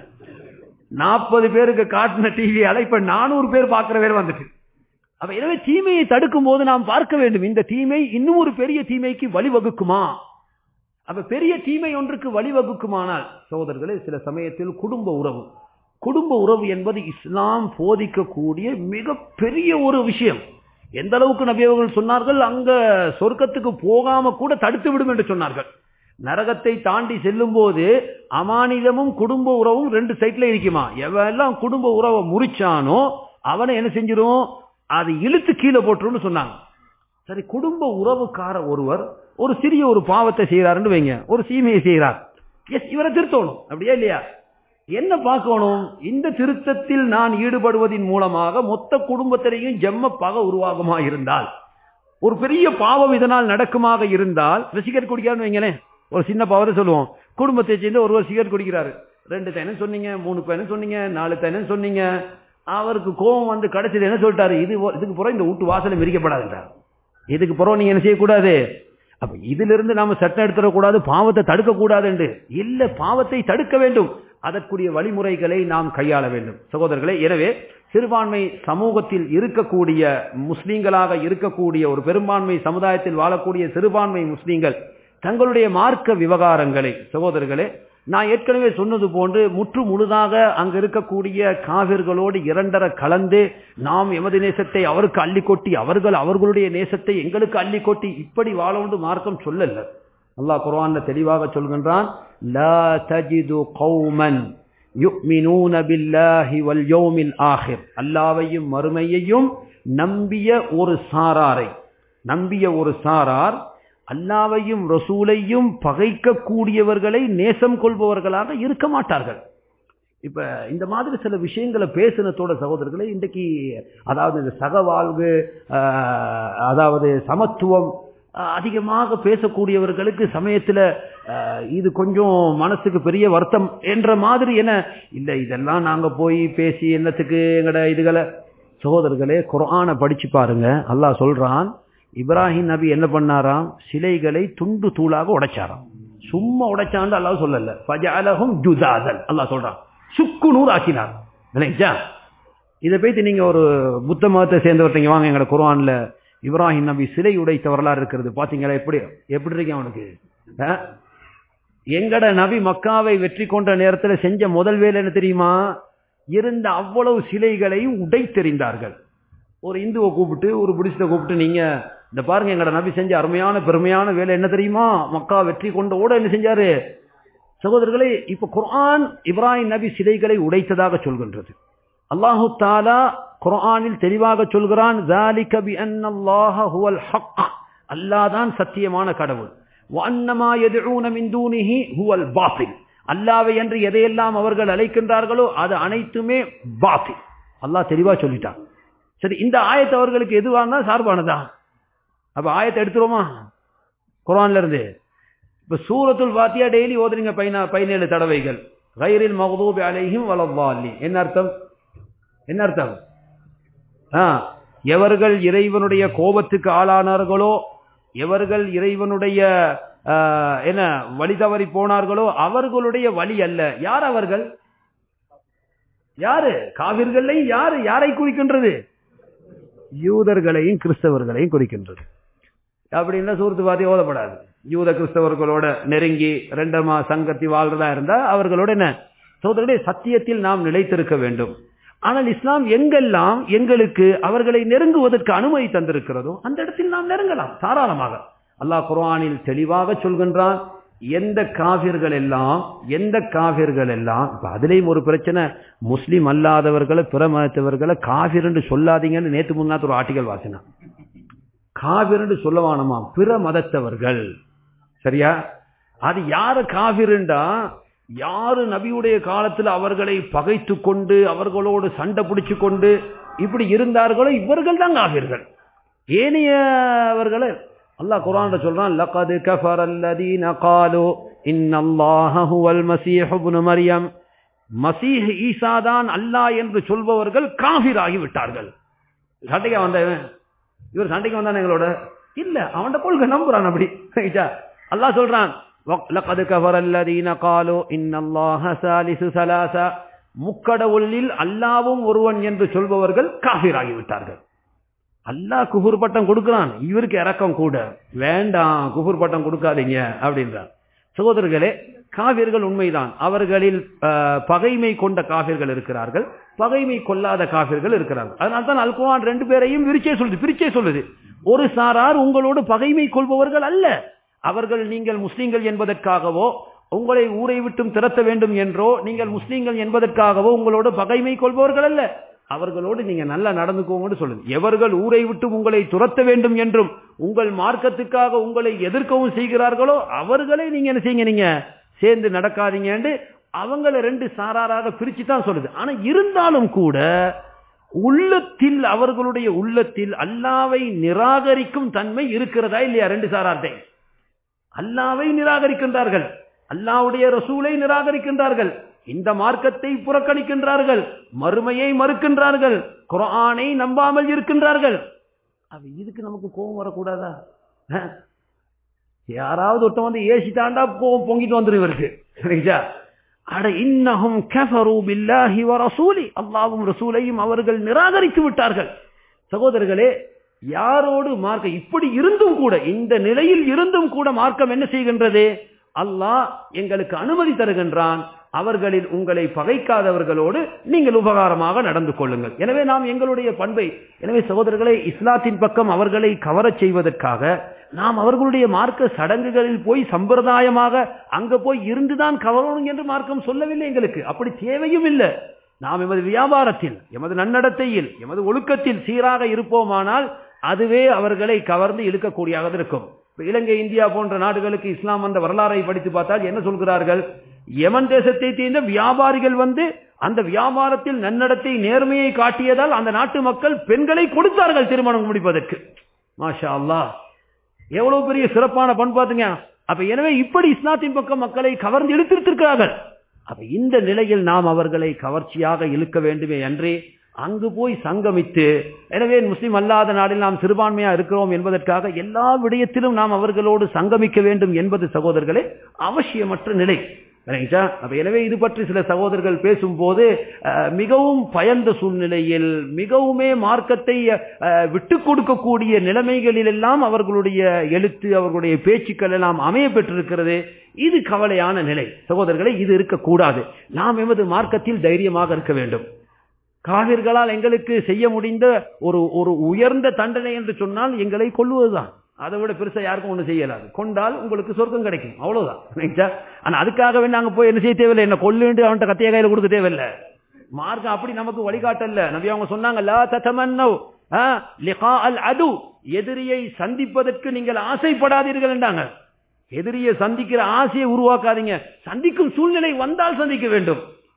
நாற்பது பேருக்கு காட்டின டிவியால இப்ப நானூறு பேர் பார்க்கிற பேர் வந்துட்டு அப்ப எனவே தீமையை தடுக்கும் போது நாம் பார்க்க வேண்டும் இந்த தீமை இன்னும் ஒரு பெரிய தீமைக்கு வழிவகுக்குமா அப்ப பெரிய தீமை ஒன்றுக்கு வழிவகுக்குமானால் சகோதரர்களே சில சமயத்தில் குடும்ப உறவு குடும்ப உறவு என்பது இஸ்லாம் போதிக்கக்கூடிய மிக பெரிய ஒரு விஷயம் எந்த அளவுக்கு நபி அவர்கள் சொன்னார்கள் அங்க சொர்க்கத்துக்கு போகாம கூட தடுத்து விடும் என்று சொன்னார்கள் நரகத்தை தாண்டி செல்லும் போது அமானிதமும் குடும்ப உறவும் ரெண்டு சைட்ல இருக்குமா எவெல்லாம் குடும்ப உறவை முறிச்சானோ அவனை என்ன செஞ்சிரும் அது இழுத்து கீழே போட்டுருன்னு சொன்னாங்க சரி குடும்ப உறவுக்கார ஒருவர் ஒரு சிறிய ஒரு பாவத்தை செய்யறாருன்னு வைங்க ஒரு சீமையை செய்யறார் எஸ் இவரை திருத்தணும் அப்படியா இல்லையா என்ன பார்க்கணும் இந்த திருத்தத்தில் நான் ஈடுபடுவதின் மூலமாக மொத்த குடும்பத்திலையும் ஜெம்ம பகை உருவாகுமா இருந்தால் ஒரு பெரிய பாவம் இதனால் நடக்குமாக இருந்தால் சிகரெட் குடிக்காருன்னு வைங்களேன் ஒரு சின்ன பாவத்தை சொல்லுவோம் குடும்பத்தை சேர்ந்து ஒருவர் சிகரெட் குடிக்கிறாரு ரெண்டு தைனம் சொன்னீங்க மூணு பையனும் சொன்னீங்க நாலு தைனம் சொன்னீங்க அவருக்கு கோபம் வந்து கடைசியில் என்ன சொல்லிட்டாரு இது இதுக்கு புறம் இந்த வீட்டு வாசலை மிரிக்கப்படாதுன்றார் இதுக்கு பிறகு நீங்க என்ன செய்யக்கூடாது அப்ப இதிலிருந்து நாம சட்டம் எடுத்துடக்கூடாது பாவத்தை தடுக்க கூடாது என்று இல்ல பாவத்தை தடுக்க வேண்டும் அதற்குரிய வழிமுறைகளை நாம் கையாள வேண்டும் சகோதரர்களே எனவே சிறுபான்மை சமூகத்தில் இருக்கக்கூடிய முஸ்லீம்களாக இருக்கக்கூடிய ஒரு பெரும்பான்மை சமுதாயத்தில் வாழக்கூடிய சிறுபான்மை முஸ்லீம்கள் தங்களுடைய மார்க்க விவகாரங்களை சகோதரர்களே நான் ஏற்கனவே சொன்னது போன்று முற்று முழுதாக அங்கு இருக்கக்கூடிய காவிர்களோடு இரண்டர கலந்து நாம் எமது நேசத்தை அவருக்கு அள்ளி கொட்டி அவர்கள் அவர்களுடைய நேசத்தை எங்களுக்கு அள்ளி கொட்டி இப்படி வாழோண்டு மார்க்கம் சொல்லல அல்லாஹ் குர்ஆன்ல தெளிவாக சொல்கின்றான் லா தஜிது கௌமன் யுக்மினூன பில்லாஹி வல் யௌமில் ஆஹிர் அல்லாவையும் மறுமையையும் நம்பிய ஒரு சாராரை நம்பிய ஒரு சாரார் அல்லாவையும் ரசூலையும் பகைக்கக்கூடியவர்களை நேசம் கொள்பவர்களாக இருக்க மாட்டார்கள் இப்ப இந்த மாதிரி சில விஷயங்களை பேசினத்தோட சகோதரர்களே இன்றைக்கு அதாவது இந்த சகவாழ்வு ஆஹ், அதாவது சமத்துவம் ஆஹ், அதிகமாக பேசக்கூடியவர்களுக்கு சமயத்துல ஆஹ், இது கொஞ்சம் மனசுக்கு பெரிய வருத்தம் என்ற மாதிரி என்ன இல்ல இதெல்லாம் நாங்க போய் பேசி என்னத்துக்கு எங்கட இதுகளை சகோதரர்களே குர்ஆனை படிச்சு பாருங்க அல்லாஹ் சொல்றான் இப்ராஹிம் நபி என்ன பண்ணாராம் சிலைகளை துண்டு தூளாக உடைச்சாராம் சும்மா உடைச்சாண்டு அல்லாஹ் சொல்லல ஃபஜஅலஹும் ஜுதாதன் அல்லாஹ் சொல்றான் சுக்கு நூறு ஆக்கினார் நினைச்சா இதை பத்தி நீங்க ஒரு புத்த மதத்தை சேர்ந்தவர்த்தீங்க வாங்க எங்கட குர்ஆன்ல இப்ராஹிம் நபி சிலை உடைத்த வரலாறு இருக்கிறது பாத்தீங்களா எப்படி எப்படி இருக்கு அவனுக்கு ஆ? எங்கட நபி மக்காவை வெற்றி கொண்ட நேரத்துல செஞ்ச முதல் வேலை என்ன தெரியுமா இருந்த அவ்வளவு சிலைகளையும் உடைத்தெறிந்தார்கள் ஒரு இந்துவை கூப்பிட்டு ஒரு புடிஸ்ட கூப்பிட்டு நீங்க இந்த பாருங்க எங்கட நபி செஞ்ச அருமையான பெருமையான வேலை என்ன தெரியுமா மக்கா வெற்றி கொண்ட ஓட என்ன செஞ்சாரு சகோதரர்களே இப்ப குர்ஆன் இப்ராஹிம் நபி சிலைகளை உடைத்ததாக சொல்கின்றது அல்லாஹு தாலா குர்ஆனில் தெளிவாக சொல்கிறான் ذَلِكَ بِأَنَّ اللَّهَ هُوَ الْحَقُّ அல்லாஹ் தான் சத்தியமான கடவுள் وَأَنَّمَا يَدْعُونَ مِن دُونِهِ هُوَ الْبَاطِلُ அல்லாஹ்வை என்று எதையெல்லாம் அவர்கள் அழைக்கின்றார்களோ அது அனைத்துமே பாத்தில் அல்லாஹ் தெளிவா சொல்லிட்டான் சரி இந்த ஆயத்து அவர்களுக்கு எதுவானா சார்பானதா அப்ப ஆயத்தை எடுத்துருவோமா குர்ஆன்ல இருந்து இப்ப சூரத்துல் பாத்தியா டெய்லி ஓதுறீங்க பதினா பதினேழு தடவைகள் கைரில் மகதூபி அலைஹிம் வலவாலி என்ன அர்த்தம் என்ன அர்த்தம் ஆ, எவர்கள் இறைவனுடைய கோபத்துக்கு ஆளானார்களோ எவர்கள் இறைவனுடைய ஆ, என்ன வழி தவறி போனார்களோ அவர்களுடைய வழி அல்ல யார் அவர்கள் யாரு காவிர்களையும் யாரு யாரை குறிக்கின்றது யூதர்களையும் கிறிஸ்தவர்களையும் குறிக்கின்றது அப்படின்னா சூரத்து பாத்தி ஓதப்படாது யூத கிறிஸ்தவர்களோட நெருங்கி ரெண்டமா சங்கத்தி வாழ்றதா இருந்தா அவர்களோட என்ன சோதரனுடைய சத்தியத்தில் நாம் நிலைத்திருக்க வேண்டும் ஆனால் இஸ்லாம் எங்கெல்லாம் எங்களுக்கு அவர்களை நெருங்குவதற்கு அனுமதி தந்திருக்கிறதோ அந்த இடத்தில் நாம் நெருங்கலாம் தாராளமாக அல்லாஹ் குர்ஆனில் தெளிவாக சொல்கின்றான் எந்த காவிர்கள் எல்லாம் எந்த காவிர்கள் எல்லாம் இப்ப அதுலயும் ஒரு பிரச்சனை முஸ்லிம் அல்லாதவர்களை பிற மதத்தவர்களை காவிர் என்று சொல்லாதீங்கன்னு நேத்து முன்னாத்து ஒரு ஆர்டிகல் வாசினான் காவிர் என்று சொல்லவானமா பிற மதத்தவர்கள் சரியா அது யாரு காவிருண்டா யாரு நபியுடைய காலத்துல அவர்களை பகைத்து கொண்டு அவர்களோடு சண்டை பிடிச்சு கொண்டு இப்படி இருந்தார்களோ இவர்கள் தான் காவிர்கள் ஏனையவர்களை அல்லாஹ் குர்ஆன்ல சொல்றான் லகத் கஃபர அல்லதீன காலு இன்னல்லாஹ ஹுவல் மஸீஹ் இப்னு மரியம் மசீஹ் ஈசா தான் அல்லாஹ் என்று சொல்பவர்கள் காஃபிராகி விட்டார்கள் சண்டைக்கு வந்தவன் இவர் சண்டைக்கு வந்தானே எங்களோட இல்ல அவன்ட கொள்கை நம்புறான் அப்படி ரைட்டா? அல்லாஹ் சொல்றான் வ- லகத் கஃபர அல்லதீன காலு இன்னல்லாஹ சாலிசு சலாசா முக்கடவுளில் அல்லாவும் ஒருவன் என்று சொல்பவர்கள் காஃபிராகி விட்டார்கள் அல்லாஹ் குஃபுர் பட்டம் கொடுக்கிறான் இவருக்கு இறக்கம் கூட வேண்டாம் குஃபுர் பட்டம் கொடுக்காதீங்க அப்படின்றான் சகோதரர்களே காவிர்கள் உண்மைதான் அவர்களில் அஹ், பகைமை கொண்ட காவிர்கள் இருக்கிறார்கள் பகைமை கொள்ளாத காவிர்கள் இருக்கிறார்கள் அதனால தான் அல் குர்ஆன் ரெண்டு பேரையும் விரிச்சே சொல்லுது பிரிச்சே சொல்லுது ஒரு சாரார் உங்களோடு பகைமை கொள்பவர்கள் அல்ல அவர்கள் நீங்கள் முஸ்லிம்கள் என்பதற்காகவோ உங்களை ஊரை விட்டும் திரட்ட வேண்டும் என்றோ நீங்கள் முஸ்லிம்கள் என்பதற்காகவோ உங்களோடு பகைமை கொள்பவர்கள் அல்ல அவர்களோடு நீங்க நல்லா நடந்துக்கோங்கன்னு சொல்லுது எவர்கள் ஊரை விட்டு உங்களை துரத்த வேண்டும் என்றும் உங்கள் மார்க்கத்துக்காக உங்களை எதிர்க்கவும் செய்கிறார்களோ அவர்களை நீங்க என்ன செய்யுங்க நீங்க சேர்ந்து நடக்காதீங்கன்னு அவங்கள ரெண்டு சாராராக பிரிச்சு தான் சொல்லுது ஆனா இருந்தாலும் கூட உள்ளத்தில் அவர்களுடைய உள்ளத்தில் அல்லாவை நிராகரிக்கும் தன்மை இருக்கிறதா இல்லையா ரெண்டு சாரார்ட்டை அல்லாவை நிராகரிக்கின்றார்கள் அல்லாவுடைய ரசூலை நிராகரிக்கின்றார்கள் இந்த மார்க்கத்தை புறக்கணிக்கின்றார்கள் மறுமையை மறுக்கின்றார்கள் குர்ஆனை நம்பாமல் இருக்கின்றார்கள் அப்ப இதுக்கு நமக்கு கோபம் வரக்கூடாதா அஹ்? யாராவது ஒருத்தன் வந்து ஏசிட்டாண்டா கோபம் பொங்கிட்டு வந்துரும் இவருக்கு சரிங்களா அட இன்னஹும் கஃபரு பில்லாஹி வ ரசூலி அல்லாஹ்வும் ரசூலையும் அவர்கள் நிராகரித்து விட்டார்கள் சகோதரர்களே யாரோடு மார்க்கம் இப்படி இருந்தும் கூட இந்த நிலையில் இருந்தும் கூட மார்க்கம் என்ன செய்கின்றது அல்லாஹ் எங்களுக்கு அனுமதி தருகின்றான் அவர்களில் உங்களை பகைக்காதவர்களோடு நீங்கள் உபகாரமாக நடந்து கொள்ளுங்கள் எனவே நாம் எங்களுடைய பண்பை எனவே சகோதரர்களே இஸ்லாத்தின் பக்கம் அவர்களை கவரச் செய்வதற்காக நாம் அவர்களுடைய மார்க்க சடங்குகளில் போய் சம்பிரதாயமாக அங்க போய் இருந்துதான் கவரணும் என்று மார்க்கம் சொல்லவில்லை எங்களுக்கு அப்படி தேவையும் இல்லை நாம் எமது வியாபாரத்தில் எமது நன்னடத்தையில் எமது ஒழுக்கத்தில் சீராக இருப்போமானால் அதுவே அவர்களை கவர்ந்து இழுக்கக்கூடியதாக இருக்கும் இப்ப இலங்கை இந்தியா போன்ற நாடுகளுக்கு இஸ்லாம் வந்த வரலாறை படித்து பார்த்தால் என்ன சொல்கிறார்கள் யமன் தேசத்தை சேர்ந்த வியாபாரிகள் வந்து அந்த வியாபாரத்தில் நன்னடத்தை நேர்மையை காட்டியதால் அந்த நாட்டு மக்கள் பெண்களை கொடுத்தார்கள் திருமணம் முடிப்பதற்கு மாஷா அல்லாஹ் எவ்வளவு பெரிய சிறப்பான பண்பு பாத்துங்க அப்ப எனவே இப்படி இஸ்லாத்தின் பக்கம் மக்களை கவர்ந்து இழுத்திருக்கிறார்கள் அப்ப இந்த நிலையில் நாம் அவர்களை கவர்ச்சியாக இழுக்க வேண்டுமே அன்றே அங்கு போய் சங்கமித்து எனவே முஸ்லிம் அல்லாத நாடில் நாம் சிறுபான்மையா இருக்கிறோம் என்பதற்காக எல்லா விடயத்திலும் நாம் அவர்களோடு சங்கமிக்க வேண்டும் என்பது சகோதரர்களே அவசியமற்ற நிலை சரிங்களா? அப்ப எனவே இது பற்றி சில சகோதரர்கள் பேசும்போது அஹ், மிகவும் பயந்த சூழ்நிலையில் மிகவுமே மார்க்கத்தை அஹ், விட்டுக் கொடுக்கக்கூடிய நிலைமைகளில் எல்லாம் அவர்களுடைய எழுத்து அவர்களுடைய பேச்சுக்கள் எல்லாம் அமைய பெற்றிருக்கிறது இது கவலையான நிலை சகோதரர்களே இது இருக்கக்கூடாது நாம் எமது மார்க்கத்தில் தைரியமாக இருக்க வேண்டும் காவிர்களால் எங்களுக்கு செய்ய முடிந்த ஒரு ஒரு உயர்ந்த தண்டனை என்று சொன்னால் எங்களை கொல்லுவதுதான் அதை விட பெருசா யாருக்கும் ஒண்ணு செய்யலாது கொண்டால் உங்களுக்கு சொர்க்கம் கிடைக்கும் அவ்வளவுதான் சரிங்களா? ஆனா அதுக்காகவே நாங்க போய் என்ன செய்ய தேவையில்லை என்ன கொல்லுண்டு அவன்கிட்ட கத்திய கையில கொடுக்க தேவையில்லை மார்க்கம் அப்படி நமக்கு வழிகாட்டல்ல நபி அவங்க சொன்னாங்க லா ததமன்னவ் ஆ, லிகா அல் அது எதிரியை சந்திப்பதற்கு நீங்கள் ஆசைப்படாதீர்கள் என்றாங்க எதிரியை சந்திக்கிற ஆசையை உருவாக்காதீங்க சந்திக்கும் சூழ்நிலை வந்தால் சந்திக்க வேண்டும்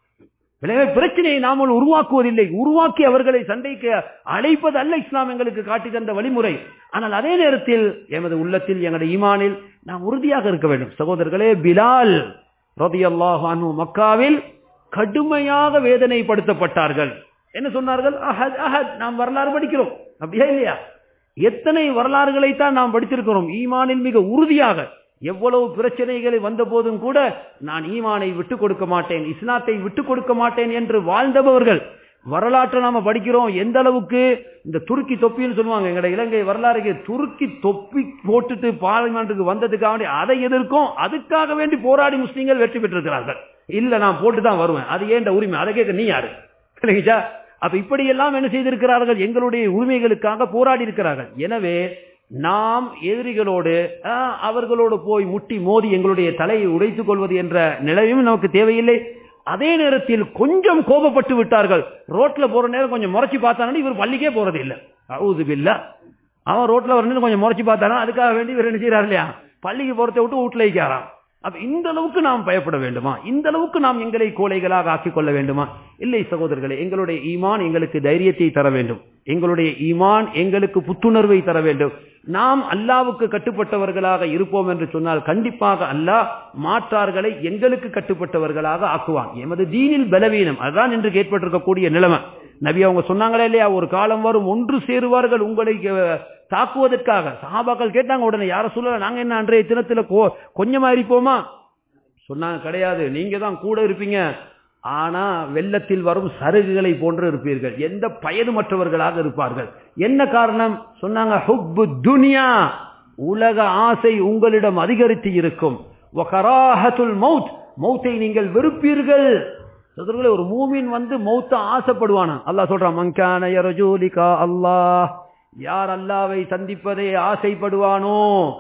எனவே பிரச்சனையை நாமல் உருவாக்குவதில்லை உருவாக்கி அவர்களை சண்டைக்கு அழைப்பது அல்ல இஸ்லாம் எங்களுக்கு காட்டி தந்த வழிமுறை ஆனால் அதே நேரத்தில் எமது உள்ளத்தில் எங்களுடைய ஈமானில் நாம் உறுதியாக இருக்க வேண்டும் சகோதரர்களே பிலால் ரதியல்லாஹு அன்ஹு மக்காவில் கடுமையாக வேதனைப்படுத்தப்பட்டார்கள் என்ன சொன்னார்கள் அஹத் அஹத் நாம் வரலாறு படிக்கிறோம் அப்படியா இல்லையா எத்தனை வரலாறுகளை தான் நாம் படித்திருக்கிறோம் ஈமானில் மிக உறுதியாக எவ்வளவு பிரச்சனைகளை வந்த போதும் கூட நான் ஈமானை விட்டுக் கொடுக்க மாட்டேன் இஸ்லாத்தை விட்டுக் கொடுக்க மாட்டேன் என்று வாழ்ந்தவர்கள் வரலாற்றை நாம படிக்கிறோம் எந்த அளவுக்கு இந்த துருக்கி தொப்பின்னு சொல்லுவாங்க எங்கட இலங்கை வரலாறுக்கு துருக்கி தொப்பி போட்டுட்டு பார்லிமெண்ட்டுக்கு வந்ததுக்காக வேண்டி அதை எதிர்க்கும் அதுக்காக வேண்டி போராடி முஸ்லீம்கள் வெற்றி பெற்றிருக்கிறார்கள் இல்ல நான் போட்டு தான் வருவேன் அது ஏண்ட உரிமை அதை கேட்க நீ யாரு இல்லைங்களா அப்ப இப்படி எல்லாம் என்ன செய்திருக்கிறார்கள் எங்களுடைய உரிமைகளுக்காக போராடி இருக்கிறார்கள் எனவே நாம் எதிரிகளோடு ஆ, அவர்களோடு போய் முட்டி மோதி எங்களுடைய தலையை உடைத்துக் கொள்வது என்ற நிலையும் நமக்கு தேவையில்லை அதே நேரத்தில் கொஞ்சம் கோபப்பட்டு விட்டார்கள் ரோட்ல போற நேரம் கொஞ்சம் முறைச்சு பார்த்தானே இவர் பள்ளிக்கே போறது இல்ல அவுது பில்லா அவன் ரோட்ல வரணும் கொஞ்சம் முறைச்சு பார்த்தானா அதுக்காக வேண்டி இவர் என்ன செய்யறாரு இல்லையா பள்ளிக்கு போறதை விட்டு வீட்டுல வைக்காராம் அப்ப இந்த அளவுக்கு நாம் பயப்பட வேண்டுமா இந்த அளவுக்கு நாம் எங்களை கோழைகளாக ஆக்கிக் கொள்ள வேண்டுமா இல்லை சகோதரர்களே எங்களுடைய ஈமான் எங்களுக்கு தைரியத்தை தர வேண்டும் எங்களுடைய ஈமான் எங்களுக்கு புத்துணர்வை தர வேண்டும் நாம் அல்லாவுக்கு கட்டுப்பட்டவர்களாக இருப்போம் என்று சொன்னால் கண்டிப்பாக அல்லாஹ் மாற்றார்களை எங்களுக்கு கட்டுப்பட்டவர்களாக ஆக்குவான் எமது தீனில் பலவீனம் அதுதான் இன்று ஏற்பட்டிருக்கக்கூடிய நிலைமை நபி அவங்க சொன்னாங்களே இல்லையா ஒரு காலம் வரும் ஒன்று சேருவார்கள் உங்களை அஹ், தாக்குவதற்காக சஹாபாக்கள் கேட்டாங்க உடனே யார சொல்லல நாங்க என்ன அன்றைய தினத்துல கொ- கொஞ்சமா இருப்போமா சொன்னாங்க கிடையாது நீங்க தான் கூட இருப்பீங்க ஆனா வெள்ளத்தில் வரும் சருகுகளை போன்று இருப்பீர்கள் எந்த பயனுமற்றவர்களாக இருப்பார்கள் என்ன காரணம் சொன்னாங்க ஹுப்பு துனியா உலக ஆசை உங்களிடம் அதிகரித்து இருக்கும் வகராஹத்துல் மௌத் மௌத்தை நீங்கள் வெறுப்பீர்கள் சகோதரர்களே, ஒரு மூமின் வந்து மௌத்த ஆசைப்படுவானா அல்லாஹ் சொல்றான் மங்கான யரஜூலிகா அல்லாஹ் யார் அல்லாவை சந்திப்பதை ஆசைப்படுவானோ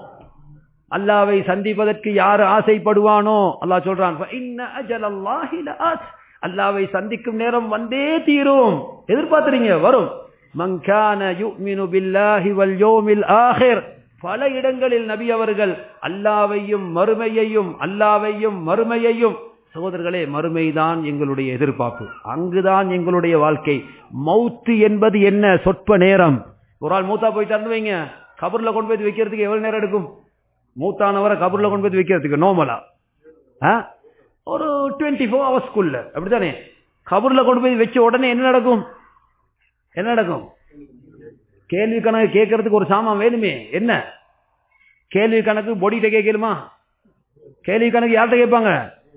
அல்லாவை சந்திப்பதற்கு யார் ஆசைப்படுவானோ அல்லாஹ் சொல்றான் "ஃப இன்ன அஜலல்லாஹி லஆத்." அல்லாவை சந்திக்கும் நேரம் வந்தே தீரும் எதிர்பார்த்துறீங்க வரும் மங்கான யுமினு பில்லாஹி வல் யௌமில் ஆஹிர் பல இடங்களில் நபி அவர்கள் அல்லாவையும் மறுமையையும் அல்லாவையும் மறுமையையும் சகோதரர்களே மறுமைதான் எங்களுடைய எதிர்பார்ப்பு அங்குதான் எங்களுடைய வாழ்க்கை மௌத்து என்பது என்ன சொற்ப நேரம் ஒரு ஆள் மூத்தா போய் திறந்து வைங்க கபர்ல கொண்டு போய் வைக்கிறதுக்கு எவ்வளவு நேரம் எடுக்கும் மூத்தானவரை கபர்ல கொண்டு போய் வைக்கிறதுக்கு நோமலா ஆ? ஒரு டுவெண்ட்டி ஃபோர் ஹவர்ஸ்க்குள்ள அப்படித்தானே கபர்ல கொண்டு போய் வச்ச உடனே என்ன நடக்கும் என்ன நடக்கும் கேள்வி கணக்கு கேட்கறதுக்கு ஒரு சாமான் வேணுமே என்ன கேள்வி கணக்கு பொடிகிட்ட கேட்கலுமா கேள்வி கணக்கு யார்கிட்ட கேட்பாங்க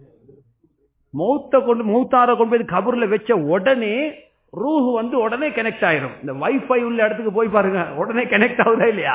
மௌத்த கொண்டு மௌத்தார கொண்டு போய் கபூர்ல வச்ச உடனே ரூஹ் வந்து உடனே கனெக்ட் ஆயிரும் இந்த வைஃபை உள்ள இடத்துக்கு போய் பாருங்க உடனே கனெக்ட் ஆகுதா இல்லையா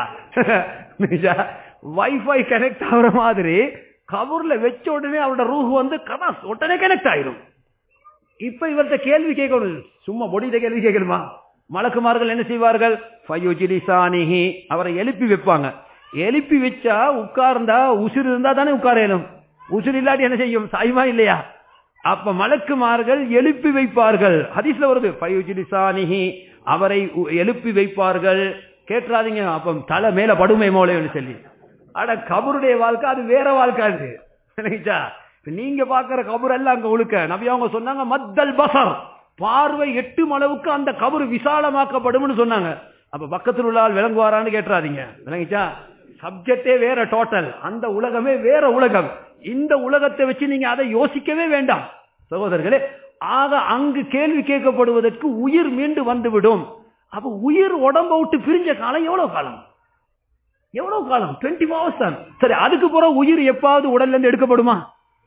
வைஃபை கனெக்ட் ஆகுற மாதிரி கபூர்ல வச்ச உடனே அவரோட ரூஹ் வந்து கதாஸ் உடனே கனெக்ட் ஆயிரும் இப்ப இவர்கிட்ட கேள்வி கேட்கணும் சும்மா பொடியிட்ட கேள்வி கேட்கணுமா மலக்குமார்கள் என்ன செய்வார்கள் ஃபயுஜிலிசானிஹி அவரை எழுப்பி வைப்பாங்க எழுப்பி வச்சா உட்கார்ந்தா உசுறு இருந்தா தானே உட்காரணும் உசுறு இல்லாட்டி என்ன செய்யும் சாய்மா இல்லையா அப்ப மலக்குமார்கள் எழுப்பி வைப்பார்கள் ஹதீஸ்ல வருது ஃபயுஜிலிசானிஹி அவரை உ- எழுப்பி வைப்பார்கள் கேட்டுறாதீங்க அப்ப தலை மேல படுமை மோளைன்னு சொல்லி அட கபருடைய வாழ்க்கை அது வேற வாழ்க்கை அது சரிங்களா? இப்ப நீங்க பாக்குற கபர் எல்லாம் அங்க ஒழுக்க நபி அவங்க சொன்னாங்க மத்தல் பசர் பார்வை எட்டும் அளவுக்கு அந்த கபர் விசாலமாக்கப்படும்னு சொன்னாங்க அப்ப பக்கத்தில் உள்ள ஆள் விளங்குவாரான்னு கேட்டுறாதீங்க விளங்கிச்சா சப்ஜெக்டே வேற டோட்டல் அந்த உலகமே வேற உலகம் இந்த உலகத்தை வச்சு நீங்க அதை யோசிக்கவே வேண்டாம் சகோதரர்களே ஆக அங்கு கேள்வி கேட்கப்படுவதற்கு உயிர் மீண்டு வந்துவிடும் அப்ப உயிர் உடம்ப விட்டு பிரிஞ்ச காலம் எவ்வளவு காலம் எவ்வளவு காலம் டுவெண்ட்டி ஹவர்ஸ் தான் சரி அதுக்கு பிறகு உயிர் எப்பாவது உடல்ல இருந்து எடுக்கப்படுமா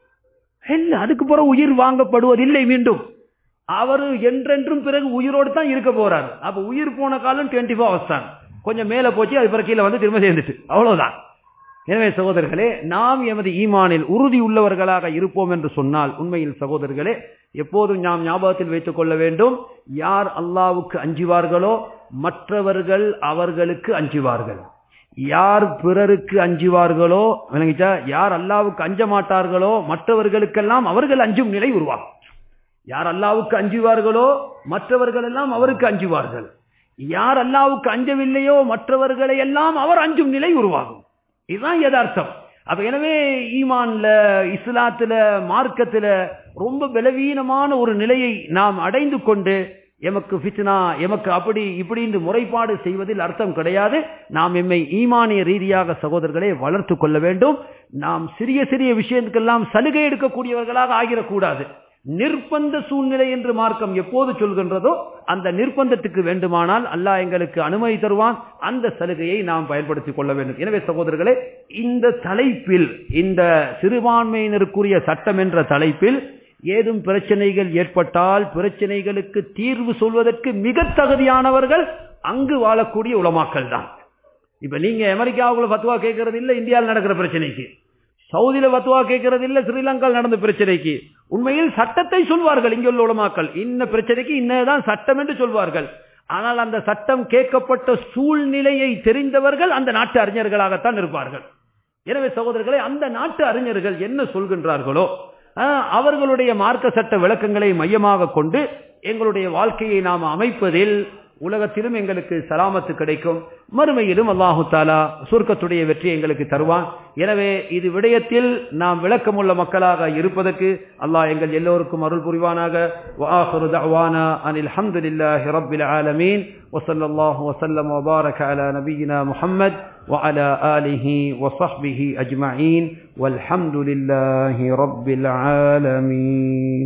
இல்ல அதுக்கு பிறகு உயிர் வாங்கப்படுவதில்லை மீண்டும் அவர் என்றென்றும் பிறகு உயிரோடு தான் இருக்க போறார் அப்ப உயிர் போன காலம் டுவெண்ட்டி ஃபோர் ஹவர்ஸ் தான் கொஞ்சம் மேல போச்சு அது பிறகு கீழே வந்து திரும்ப சேர்ந்துட்டு அவ்வளவுதான் எனவே சகோதரர்களே நாம் எமது ஈமானில் உறுதி உள்ளவர்களாக இருப்போம் என்று சொன்னால் உண்மையில் சகோதரர்களே எப்போதும் நாம் ஞாபகத்தில் வைத்துக் கொள்ள வேண்டும் யார் அல்லாவுக்கு அஞ்சுவார்களோ மற்றவர்கள் அவர்களுக்கு அஞ்சுவார்கள் யார் பிறருக்கு அஞ்சுவார்களோ விளங்கிச்சா யார் அல்லாவுக்கு அஞ்ச மாட்டார்களோ மற்றவர்களுக்கெல்லாம் அவர்கள் அஞ்சும் நிலை உருவாகும் யார் அல்லாவுக்கு அஞ்சுவார்களோ மற்றவர்கள் எல்லாம் அவருக்கு அஞ்சுவார்கள் யார் அல்லாவுக்கு அஞ்சவில்லையோ மற்றவர்களை எல்லாம் அவர் அஞ்சும் நிலை உருவாகும் இதுதான் யதார்த்தம் அப்ப எனவே ஈமான்ல இஸ்லாத்துல மார்க்கத்துல ரொம்ப பலவீனமான ஒரு நிலையை நாம் அடைந்து கொண்டு எமக்கு ஃபித்னா எமக்கு அப்படி இப்படி என்று முறைப்பாடு செய்வதில் அர்த்தம் கிடையாது நாம் எம்மை ஈமானிய ரீதியாக சகோதரர்களை வளர்த்து கொள்ள வேண்டும் நாம் சிறிய சிறிய விஷயத்துக்கெல்லாம் சலுகை எடுக்கக்கூடியவர்களாக ஆகிடக்கூடாது நிர்பந்த சூழ்நிலை என்று மார்க்கம் எப்போது சொல்கின்றதோ அந்த நிர்பந்தத்துக்கு வேண்டுமானால் அல்லாஹ் எங்களுக்கு அனுமதி தருவான் அந்த சலுகையை நாம் பயன்படுத்திக் கொள்ள வேண்டும் எனவே சகோதரர்களே இந்த தலைப்பில் இந்த சிறுபான்மையினருக்குரிய சட்டம் என்ற தலைப்பில் ஏதும் பிரச்சனைகள் ஏற்பட்டால் பிரச்சனைகளுக்கு தீர்வு சொல்வதற்கு மிக தகுதியானவர்கள் அங்கு வாழக்கூடிய உலமாக்கள் தான் இப்ப நீங்க அமெரிக்காவுக்குள்ள பத்துவா கேட்கறது இல்ல இந்தியாவில் நடக்கிற பிரச்சனைக்கு சவுதியில பத்துவா கேட்கறது இல்ல ஸ்ரீலங்காவில் நடந்த பிரச்சனைக்கு உண்மையில் சட்டத்தை சொல்வார்கள் இங்குள்ள உலமாக்கள் இன்ன பிரச்சனைக்கு இன்னதான் சட்டம் என்று சொல்வார்கள் ஆனால் அந்த சட்டம் கேட்கப்பட்ட சூழ்நிலையை தெரிந்தவர்கள் அந்த நாட்டு அறிஞர்களாகத்தான் இருப்பார்கள் எனவே சகோதரர்களே அந்த நாட்டு அறிஞர்கள் என்ன சொல்கின்றார்களோ ஆஹ், அவர்களுடைய மார்க்க சட்ட விளக்கங்களை மையமாக கொண்டு எங்களுடைய வாழ்க்கையை நாம் அமைப்பதில் உலகத்திலும் எங்களுக்கு சலாமத்து கிடைக்கும் மறுமையிலும் அல்லாஹு தாலா சுருக்கத்துடைய வெற்றி எங்களுக்கு தருவான் எனவே இது விடயத்தில் நாம் விளக்கமுள்ள மக்களாக இருப்பதற்கு அல்லாஹ் எங்கள் எல்லோருக்கும் அருள் புரிவானாக وآخر دعوانا أن الحمد لله رب العالمين وصلى الله وسلم وبارك على نبينا محمد وعلى آله وصحبه أجمعين والحمد لله رب العالمين